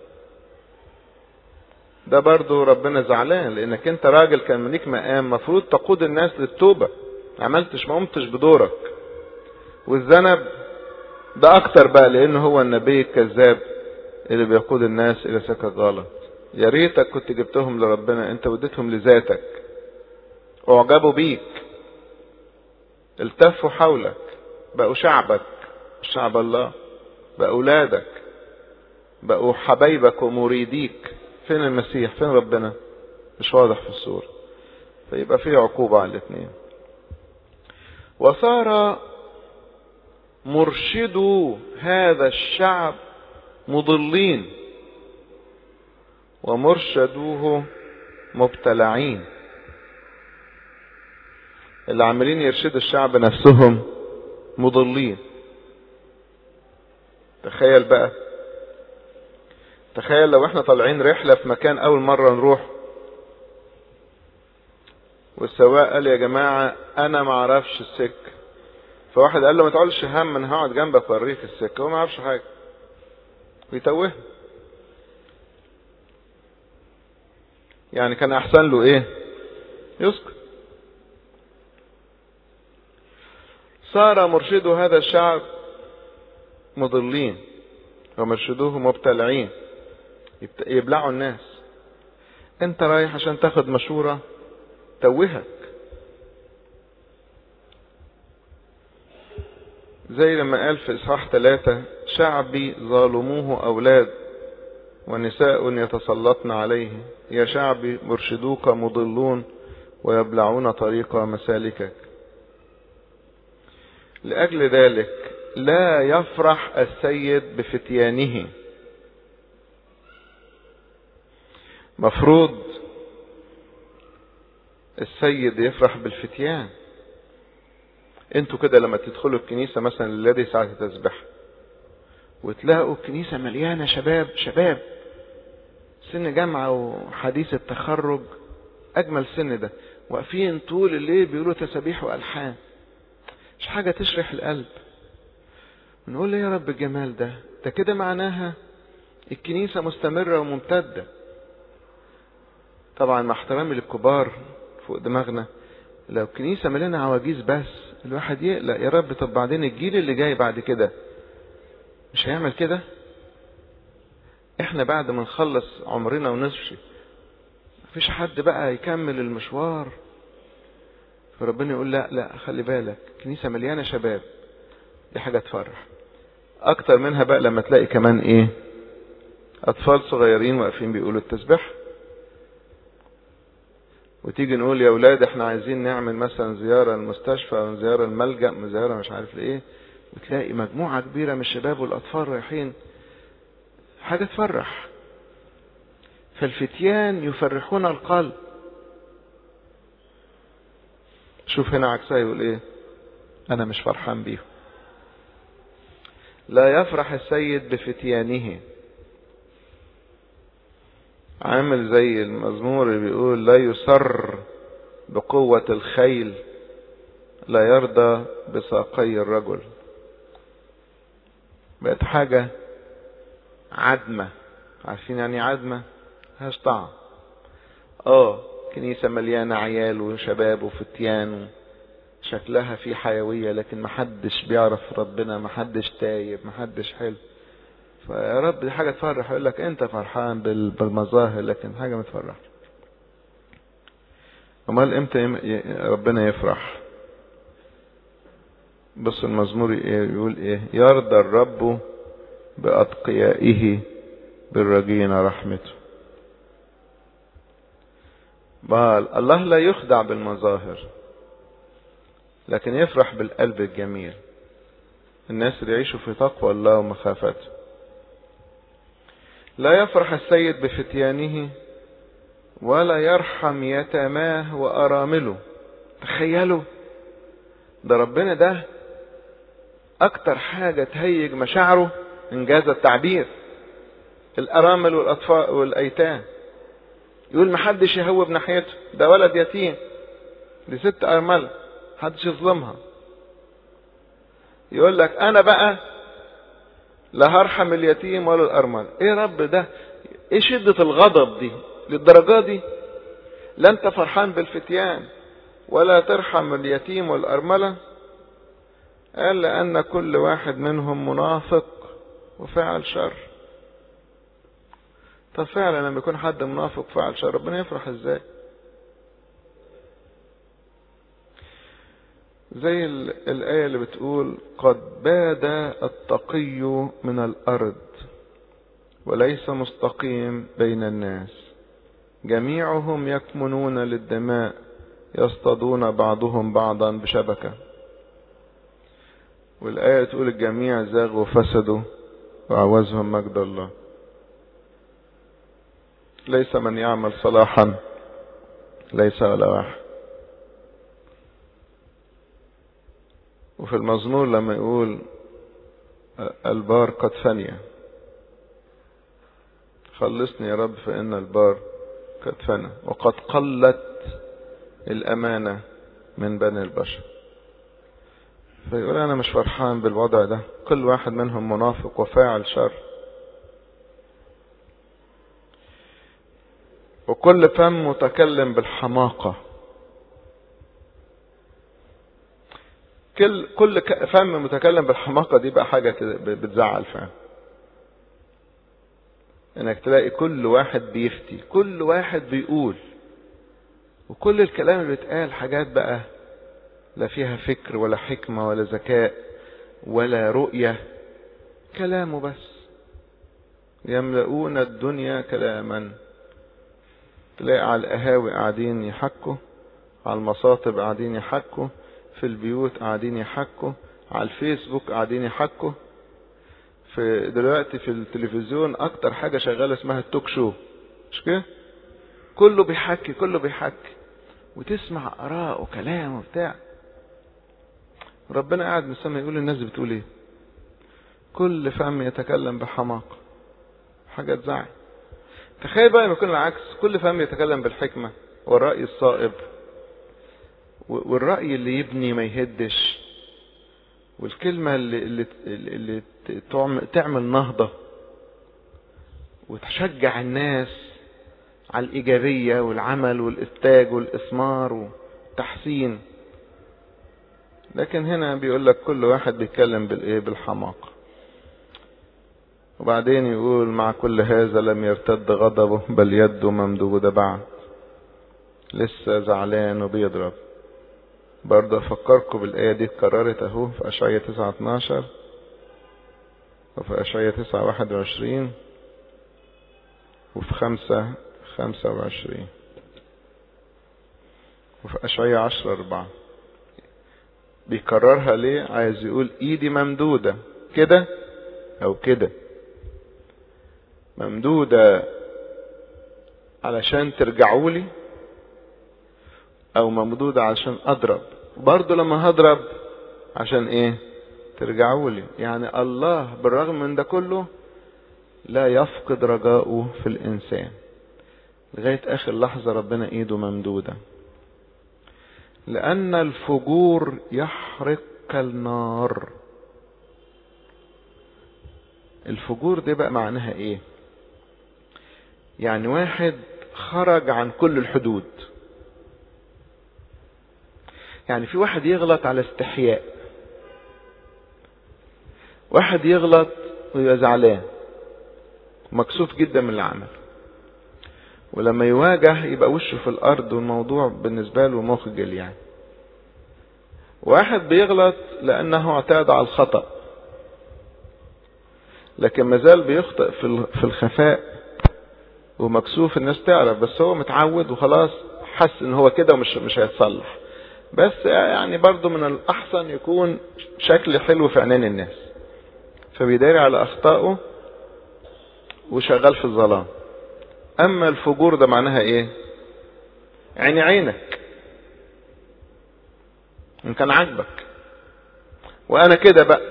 ده برضو ربنا زعلان لانك انت راجل كان ليك مقام مفروض تقود الناس للتوبة عملتش ما قمتش بدورك والذنب ده اكتر بقى لانه هو النبي الكذاب اللي بيقود الناس الى سكة غلط يا ريتك كنت جبتهم لربنا انت وديتهم لذاتك اعجبوا بيك التفوا حولك بقوا شعبك شعب الله بقوا اولادك بقوا حبايبك ومريديك فين المسيح فين ربنا مش واضح في الصورة فيبقى في عقوبة على الاثنين وصار مرشدو هذا الشعب مضلين ومرشدوه مبتلعين اللي عاملين يرشدوا الشعب نفسهم مضلين تخيل بقى تخيل لو احنا طالعين رحلة في مكان اول مرة نروح والسواق قال يا جماعة انا ما اعرفش السكة فواحد قال له ما تقولش هم انا هقعد جنبك اوريك السكة هو ما يعرفش حاجة ويتوه يعني كان احسن له ايه يسكت صار مرشد هذا الشعب مضلين ومرشدوه مبتلعين يبلعوا الناس انت رايح عشان تاخد مشورة توهك زي لما قال في إصحاح ثلاثة شعبي ظالموه أولاد ونساء يتسلطن عليه يا شعبي مرشدوك مضلون ويبلعون طريق مسالكك لأجل ذلك لا يفرح السيد بفتيانه مفروض السيد يفرح بالفتيان انتوا كده لما تدخلوا الكنيسة مثلا الذي ساعة تسبح وتلاقوا الكنيسة مليانة شباب شباب سن جامعة وحديث التخرج أجمل سن ده واقفين طول الليل بيقولوا تسابيح وألحان مش حاجة تشرح القلب نقول يا رب الجمال ده ده كده معناها الكنيسة مستمرة وممتدة طبعا مع احترامي للكبار فوق دماغنا لو الكنيسة مليانة عواجيز بس الواحد يقلق يا رب طب بعدين الجيل اللي جاي بعد كده مش هيعمل كده احنا بعد ما نخلص عمرنا ونمشي مفيش حد بقى يكمل المشوار فربنا يقول لا لا خلي بالك كنيسة مليانة شباب دي حاجة تفرح اكتر منها بقى لما تلاقي كمان ايه اطفال صغيرين واقفين بيقولوا التسبيح وتيجي نقول يا اولاد احنا عايزين نعمل مثلا زيارة المستشفى او زيارة الملجأ زيارة مش عارف لايه وتلاقي مجموعة كبيرة من الشباب والاطفال رايحين حاجة تفرح فالفتيان يفرحون القلب شوف هنا عكسها يقول ايه انا مش فرحان بيهم لا يفرح السيد بفتيانه عامل زي المزمور اللي بيقول لا يسر بقوة الخيل لا يرضى بساقي الرجل بقت حاجة عدمة عارفين يعني عدمة ملهاش طعم اه كنيسة مليانة عيال وشباب وفتيان شكلها في حيوية لكن محدش بيعرف ربنا محدش تايب محدش حلو فيا رب دي حاجة تفرح يقول لك انت فرحان بالمظاهر لكن حاجة ما تفرح امال امتى ربنا يفرح بص المزمور يقول ايه يرضى الرب بأتقيائه بالرجين رحمته بال الله لا يخدع بالمظاهر لكن يفرح بالقلب الجميل الناس اللي يعيشوا في تقوى الله ومخافته لا يفرح السيد بفتيانه ولا يرحم يتاماه وأرامله تخيلوا ده ربنا ده أكتر حاجة تهيج مشاعره إنجاز التعبير الأرامل والأطفال والأيتام يقول محدش يهوب ناحيته ده ولد يتيم دي ست أرملة محدش يظلمها يقول لك أنا بقى لا هرحم اليتيم ولا الأرمل إيه رب ده إيه شدة الغضب دي للدرجة دي لا أنت فرحان بالفتيان ولا ترحم اليتيم والأرملة قال لأن كل واحد منهم منافق وفعل شر طب فعلا لما يكون حد منافق فعل شر ربنا يفرح ازاي زي الآية اللي بتقول قد باد التقي من الأرض وليس مستقيم بين الناس جميعهم يكمنون للدماء يصطادون بعضهم بعضا بشبكة والآية تقول الجميع زاغوا وفسدوا وعوزهم مجد الله ليس من يعمل صلاحا ليس ولا واحد وفي المزمور لما يقول البار قد فني خلصني يا رب فإن البار قد فنى وقد قلت الأمانة من بني البشر فيقول أنا مش فرحان بالوضع ده كل واحد منهم منافق وفاعل شر وكل فم متكلم بالحماقة كل كل فم متكلم بالحماقة دي بقى حاجة بتزعل فعلا انك تلاقي كل واحد بيفتي كل واحد بيقول وكل الكلام اللي بيتقال حاجات بقى لا فيها فكر ولا حكمة ولا ذكاء ولا رؤية كلامه بس يملؤون الدنيا كلاما تلاقي على القهاوي قاعدين يحكوا على المصاطب قاعدين يحكوا في البيوت قاعدين يحكوا على الفيسبوك قاعدين يحكوا في دلوقتي في التلفزيون اكتر حاجة شغالة اسمها التوك شو مش كده كله بيحكي كله بيحكي وتسمع اراء وكلام وبتاع ربنا قاعد مسمى يقول الناس بتقول ايه كل فم يتكلم بحماقة حاجة تزعل تخيل بقى لما يكون العكس كل فم يتكلم بالحكمة والرأي الصائب والرأي اللي يبني ما يهدش والكلمة اللي, اللي, اللي تعمل نهضة وتشجع الناس على الإيجابية والعمل والإنتاج والإثمار والتحسين لكن هنا بيقول لك كل واحد بيتكلم بالإيه بالحماقة وبعدين يقول مع كل هذا لم يرتد غضبه بل يده ممدودة بعد لسه زعلان وبيضرب برضه افكركم بالآية دي اتكررت اهو في اشعية 9 12 وفي اشعية 9 21 وفي 5 25 وفي اشعية 10 4 بيكررها ليه عايز يقول ايدي ممدودة كده او كده ممدودة علشان ترجعوا لي او ممدودة علشان اضرب برضو لما هضرب عشان ايه ترجعوا لي يعني الله بالرغم من ده كله لا يفقد رجاؤه في الانسان لغاية اخر لحظة ربنا ايده ممدودة لان الفجور يحرق كالنار الفجور دي بقى معناها ايه يعني واحد خرج عن كل الحدود يعني في واحد يغلط على استحياء واحد يغلط ويبقى زعلان مكسوف جدا من اللي عمل ولما يواجه يبقى وشه في الارض والموضوع بالنسبة له مخجل يعني واحد بيغلط لانه اعتاد على الخطأ لكن مازال بيخطئ في الخفاء ومكسوف الناس تعرف بس هو متعود وخلاص حس ان هو كده ومش مش هيتصلح بس يعني برضو من الاحسن يكون شكل حلو في عينين الناس فبيداري على اخطائه وشغال في الظلام اما الفجور ده معناها ايه عيني عينك ان كان عاجبك وانا كده بقى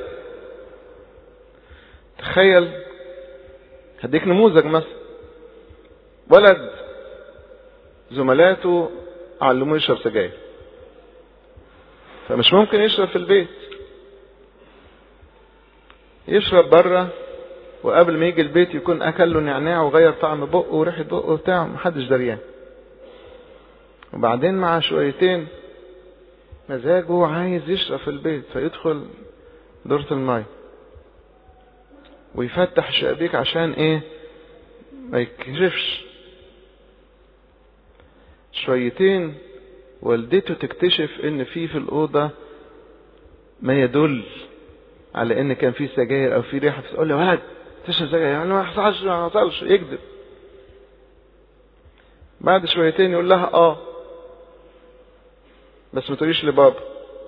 تخيل هديك نموذج مثلا ولد زملاته علموه يشرب سجاير فمش ممكن يشرب في البيت يشرب بره وقبل ما يجي البيت يكون اكل له نعناع وغير طعم بقه وريحه بقه وبتاع محدش دريان وبعدين مع شويتين مزاجه عايز يشرب في البيت فيدخل دورة الماء ويفتح الشبابيك عشان ايه ما يكشفش شويتين والدته تكتشف ان في في الاوضه ما يدل على ان كان في سجاير او في ريحه تقول له ولد تشرب سجاير يعني ما حصلش ما حصلش يكذب بعد شويتين يقول لها اه بس ما تقوليش لبابا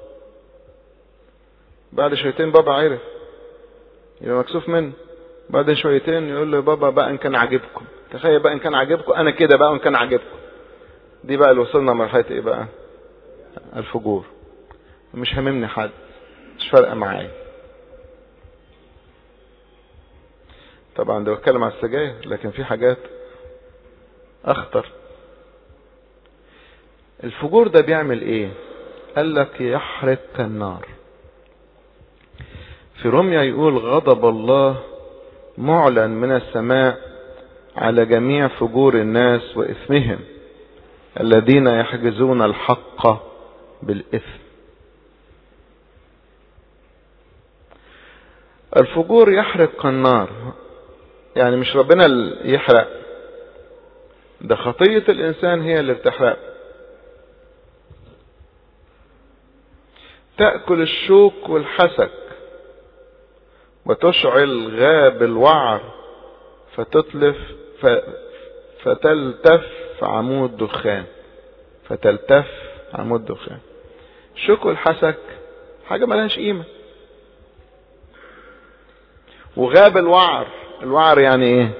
بعد شويتين بابا عرف يبقى مكسوف منه بعد شويتين يقول له بابا بقى ان كان عاجبكم تخيل بقى ان كان عاجبكم انا كده بقى وان كان عاجبكم دي بقى اللي وصلنا مرحله ايه بقى الفجور مش هممني حد مش فارقه معايا طبعا ده بتكلم على السجاير لكن في حاجات اخطر الفجور ده بيعمل ايه قال لك يحرق كالنار في رمية يقول غضب الله معلن من السماء على جميع فجور الناس وإثمهم الذين يحجزون الحق بالإثم الفجور يحرق كالنار يعني مش ربنا اللي يحرق ده خطية الإنسان هي اللي بتحرق تأكل الشوك والحسك وتشعل غاب الوعر فتتلف ف... فتلتف عمود دخان فتلتف عمود دخان الشوك والحسك حاجة ملهاش قيمة وغاب الوعر الوعر يعني ايه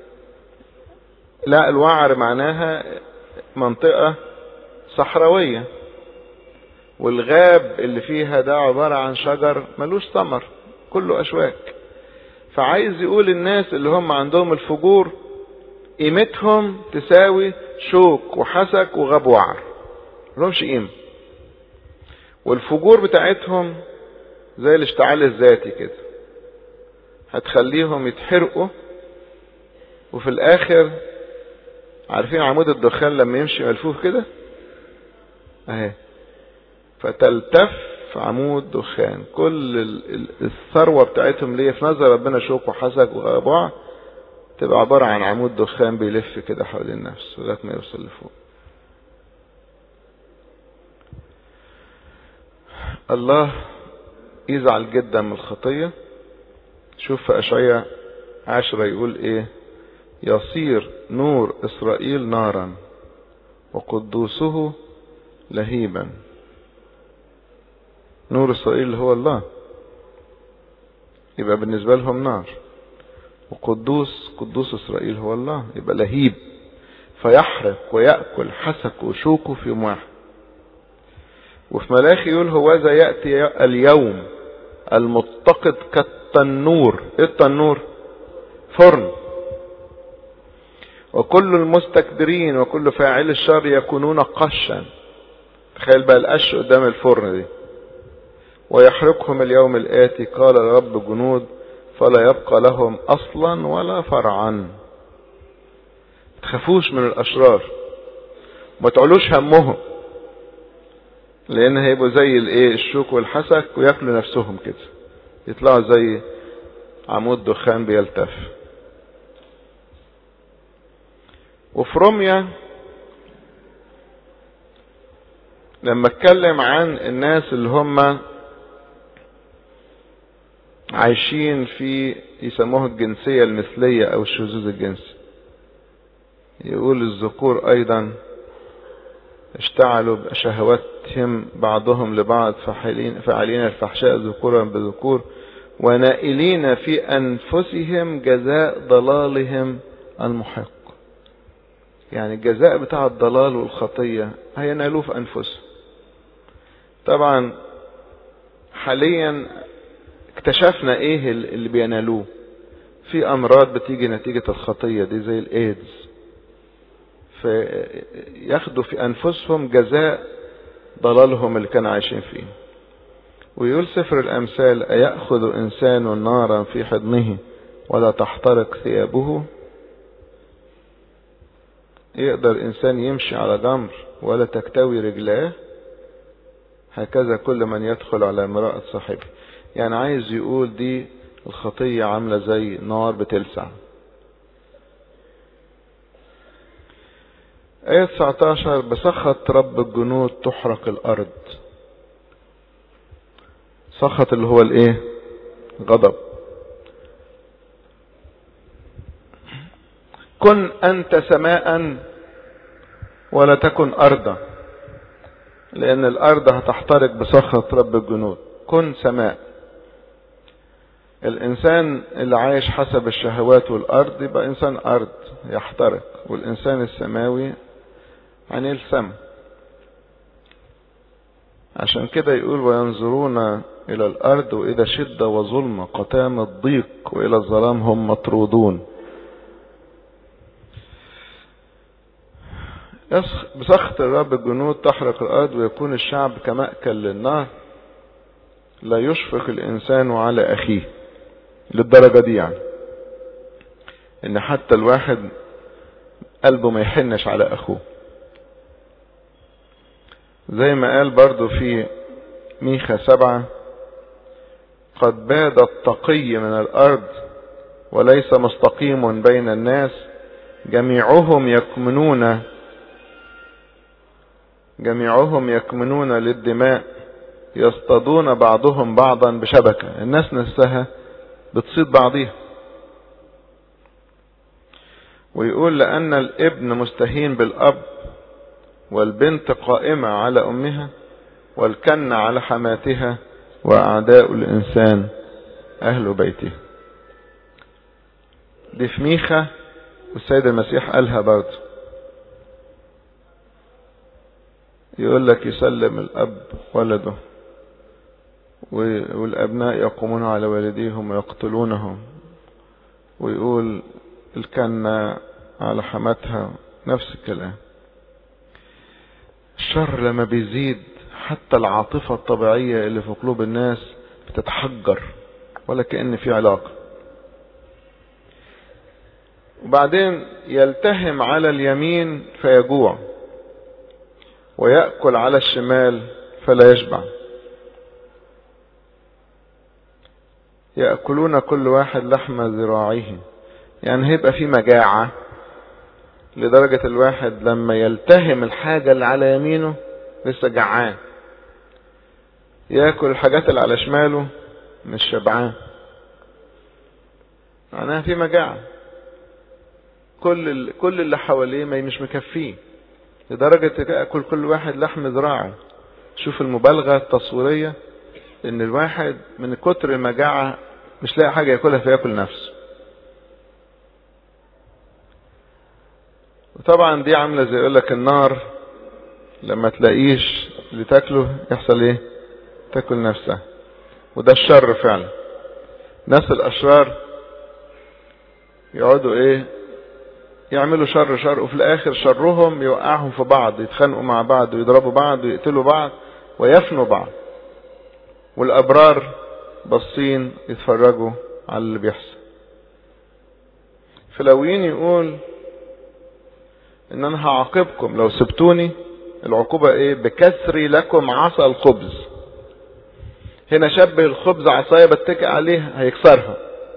لا الوعر معناها منطقة صحراوية والغاب اللي فيها ده عبارة عن شجر ملوش ثمر كله أشواك فعايز يقول الناس اللي هم عندهم الفجور قيمتهم تساوي شوك وحسك وغاب وعر ملهمش قيمة والفجور بتاعتهم زي الاشتعال الذاتي كده هتخليهم يتحرقوا وفي الاخر عارفين عمود الدخان لما يمشي ملفوف كده اهي فتلتف عمود دخان كل الثروة بتاعتهم اللي هي في نظر ربنا شوك وحسك وغباع تبقى عبارة عن عمود دخان بيلف كده حوالين النفس لغاية ما يوصل لفوق الله يزعل جدا من الخطية شوف في أشعية عشرة يقول ايه يصير نور إسرائيل نارا وقدوسه لهيبا نور إسرائيل هو الله يبقى بالنسبة لهم نار وقدوس قدوس إسرائيل هو الله يبقى لهيب فيحرق ويأكل حسك وشوكه في يوم واحد وفي ملاخي يقول هوذا يأتي اليوم المتقد كالتنور ايه التنور فرن وكل المستكبرين وكل فاعل الشر يكونون قشا تخيل بقى القش قدام الفرن دي ويحرقهم اليوم الآتي قال رب جنود فلا يبقى لهم أصلا ولا فرعا تخافوش من الأشرار ما تعلوش همهم لأن هيبقوا زي الايه الشوك والحسك وياكلوا نفسهم كده يطلعوا زي عمود دخان بيلتف وفي روميا لما اتكلم عن الناس اللي هم عايشين في يسموها الجنسية المثلية او الشذوذ الجنسي يقول الذكور ايضا اشتعلوا بشهواتهم بعضهم لبعض فاعلين فاعلين الفحشاء ذكورا بذكور ونائلين في انفسهم جزاء ضلالهم المحق يعني الجزاء بتاع الضلال والخطية هينالوه في انفسهم طبعا حاليا اكتشفنا ايه اللي بينالوه في امراض بتيجي نتيجة الخطية دي زي الايدز فياخدوا في انفسهم جزاء ضلالهم اللي كانوا عايشين فيه ويقول سفر الامثال ايأخذ انسان نارا في حضنه ولا تحترق ثيابه يقدر انسان يمشي على جمر ولا تكتوي رجلاه هكذا كل من يدخل على امرأة صاحبه يعني عايز يقول دي الخطية عاملة زي نار بتلسع آية 19 بسخط رب الجنود تحرق الأرض سخط اللي هو الايه غضب كن أنت سماء ولا تكن أرضا لأن الأرض هتحترق بسخط رب الجنود كن سماء الإنسان اللي عايش حسب الشهوات والأرض يبقى إنسان أرض يحترق والإنسان السماوي عن السماء عشان كده يقول وينظرون إلى الأرض وإذا شدة وظلمة قتام الضيق وإلى الظلام هم مطرودون بسخط الرب الجنود تحرق الأرض ويكون الشعب كمأكل للنار لا يشفق الإنسان على أخيه للدرجة دي يعني إن حتى الواحد قلبه ما يحنش على أخوه زي ما قال برضو في ميخا سبعة قد باد التقي من الأرض وليس مستقيم بين الناس جميعهم يكمنون جميعهم يكمنون للدماء يصطادون بعضهم بعضا بشبكة الناس نفسها بتصيد بعضيها ويقول لأن الابن مستهين بالأب والبنت قائمة على أمها والكن على حماتها وأعداء الإنسان أهل بيته دي في ميخا والسيد المسيح قالها برضه يقول لك يسلم الأب ولده والأبناء يقومون على والديهم ويقتلونهم ويقول الكنة على حماتها نفس الكلام الشر لما بيزيد حتى العاطفة الطبيعية اللي في قلوب الناس بتتحجر ولا كأن في علاقة وبعدين يلتهم على اليمين فيجوع ويأكل على الشمال فلا يشبع يأكلون كل واحد لحم ذراعيه يعني هيبقى في مجاعة لدرجة الواحد لما يلتهم الحاجة اللي على يمينه لسه جعان ياكل الحاجات اللي على شماله مش شبعان معناها في مجاعة كل كل اللي حواليه ما مش مكفيه لدرجة ياكل كل واحد لحم ذراعه شوف المبالغة التصويرية ان الواحد من كتر المجاعة مش لاقي حاجة ياكلها فياكل نفسه وطبعا دي عاملة زي يقول لك النار لما تلاقيش اللي تاكله يحصل ايه تاكل نفسها وده الشر فعلا ناس الاشرار يقعدوا ايه يعملوا شر شر وفي الاخر شرهم يوقعهم في بعض يتخانقوا مع بعض ويضربوا بعض ويقتلوا بعض ويفنوا بعض والابرار باصين يتفرجوا على اللي بيحصل فلويين يقول ان انا هعاقبكم لو سبتوني العقوبة ايه بكسري لكم عصا الخبز هنا شبه الخبز عصاية بتكئ عليها هيكسرها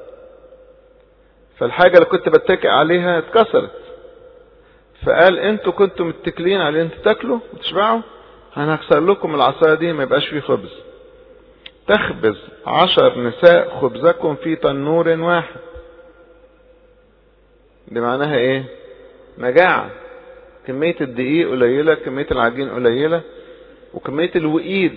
فالحاجة اللي كنت بتكئ عليها اتكسرت فقال انتوا كنتوا متكلين على انتوا تاكلوا وتشبعوا انا هكسر لكم العصاية دي ما يبقاش فيه خبز تخبز عشر نساء خبزكم في تنور واحد دي معناها ايه مجاعة كمية الدقيق قليلة كمية العجين قليلة وكمية الوقيد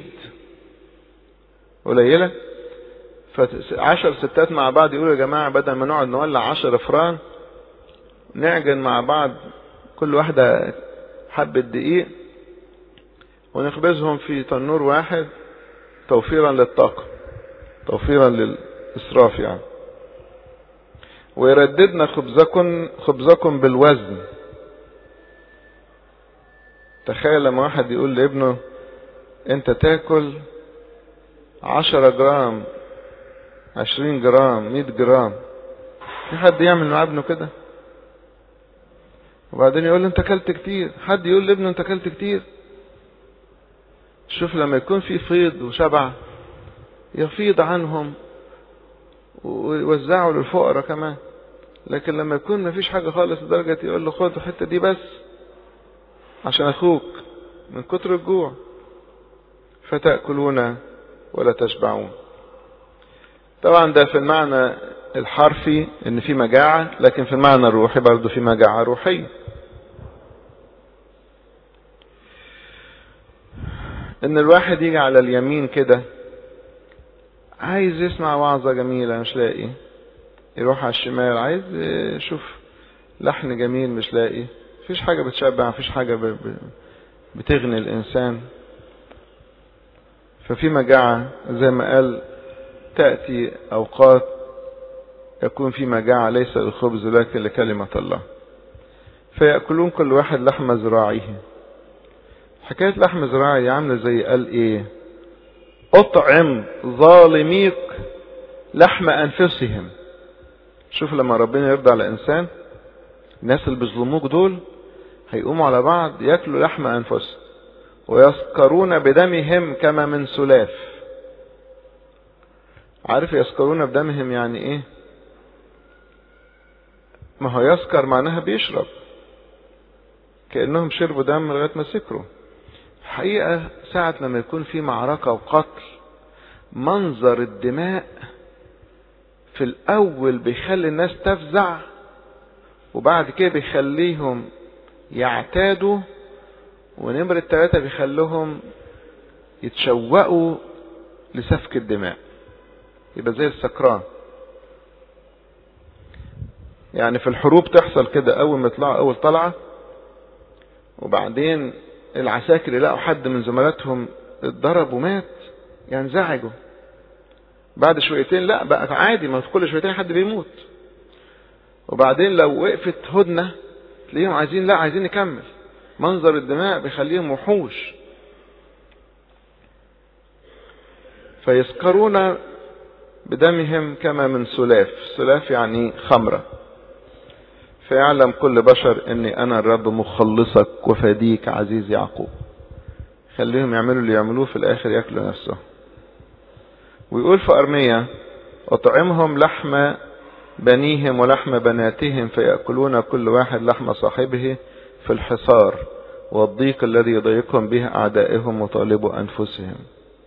قليلة فعشر ستات مع بعض يقولوا يا جماعة بدل ما نقعد نولع عشر فران نعجن مع بعض كل واحدة حبة دقيق ونخبزهم في تنور واحد توفيرا للطاقة توفيرا للإسراف يعني ويرددنا خبزكم خبزكم بالوزن تخيل لما واحد يقول لابنه انت تاكل عشرة جرام عشرين جرام مئة جرام في حد يعمل مع ابنه كده وبعدين يقول له انت اكلت كتير حد يقول لابنه انت اكلت كتير شوف لما يكون في فيض وشبع يفيض عنهم ويوزعوا للفقراء كمان لكن لما يكون ما فيش حاجة خالص لدرجة يقول له خد الحتة دي بس عشان اخوك من كتر الجوع فتأكلون ولا تشبعون طبعا ده في المعنى الحرفي ان في مجاعة لكن في المعنى الروحي برضه في مجاعة روحية ان الواحد يجي على اليمين كده عايز يسمع وعظة جميلة مش لاقي يروح على الشمال عايز يشوف لحن جميل مش لاقي مفيش حاجة بتشبع مفيش حاجة بتغني الإنسان ففي مجاعة زي ما قال تأتي أوقات يكون في مجاعة ليس للخبز لكن لكلمة الله فيأكلون كل واحد لحم ذراعيه حكاية لحم ذراعي عاملة زي قال ايه اطعم ظالميك لحم انفسهم شوف لما ربنا يرضى على انسان الناس اللي بيظلموك دول هيقوموا على بعض ياكلوا لحم انفسهم ويسكرون بدمهم كما من سلاف عارف يسكرون بدمهم يعني ايه ما هو يسكر معناها بيشرب كأنهم شربوا دم لغاية ما سكروا حقيقة ساعة لما يكون في معركة وقتل منظر الدماء في الأول بيخلي الناس تفزع وبعد كده بيخليهم يعتادوا ونمرة ثلاثة بيخليهم يتشوقوا لسفك الدماء يبقى زي السكران يعني في الحروب تحصل كده أول ما يطلعوا أول طلعة وبعدين العساكر يلاقوا حد من زملاتهم اتضرب ومات ينزعجوا بعد شويتين لا بقى عادي ما في كل شويتين حد بيموت وبعدين لو وقفت هدنة تلاقيهم عايزين لا عايزين نكمل منظر الدماء بيخليهم وحوش فيسكرون بدمهم كما من سلاف سلاف يعني خمرة فيعلم كل بشر اني انا الرب مخلصك وفديك عزيز يعقوب خليهم يعملوا اللي يعملوه في الاخر ياكلوا نفسهم ويقول في ارمية اطعمهم لحم بنيهم ولحم بناتهم فيأكلون كل واحد لحم صاحبه في الحصار والضيق الذي يضيقهم به أعدائهم وطالبوا أنفسهم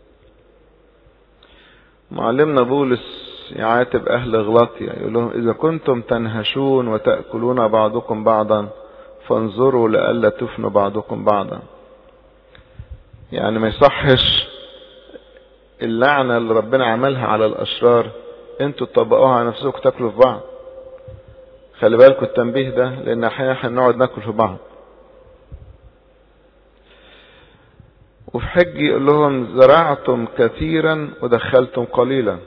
معلمنا بولس يعاتب أهل غلاطيا يقول لهم إذا كنتم تنهشون وتأكلون بعضكم بعضا فانظروا لئلا تفنوا بعضكم بعضا يعني ما يصحش اللعنة اللي ربنا عملها على الأشرار انتوا تطبقوها على نفسكم تاكلوا في بعض خلي بالكم التنبيه ده لأن أحيانا هنقعد ناكل في بعض وفي حج يقول لهم زرعتم كثيرا ودخلتم قليلا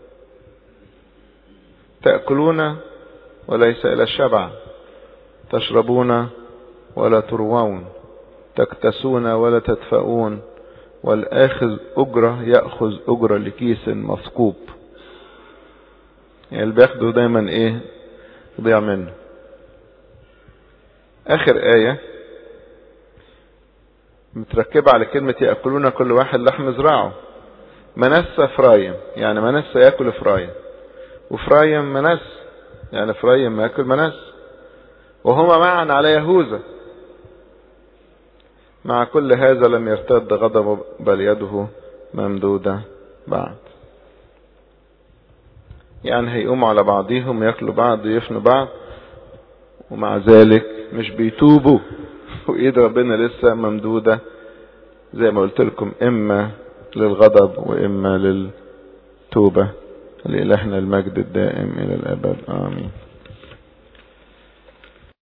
تأكلون وليس إلى الشبع تشربون ولا تروون تكتسون ولا تدفؤون والآخذ أجرة يأخذ أجرة لكيس مثقوب يعني اللي بياخده دايما ايه يضيع منه آخر آية متركبة على كلمة يأكلون كل واحد لحم زراعه منسى فرايم يعني منسى يأكل فرايم وفرايم منس يعني فرايم يأكل منس وهما معا على يهوذا مع كل هذا لم يرتد غضبه بل يده ممدودة بعد يعني هيقوموا على بعضيهم ياكلوا بعض ويفنوا بعض ومع ذلك مش بيتوبوا وايد ربنا لسه ممدودة زي ما قلت لكم اما للغضب واما للتوبة لإلهنا المجد الدائم إلى الأبد آمين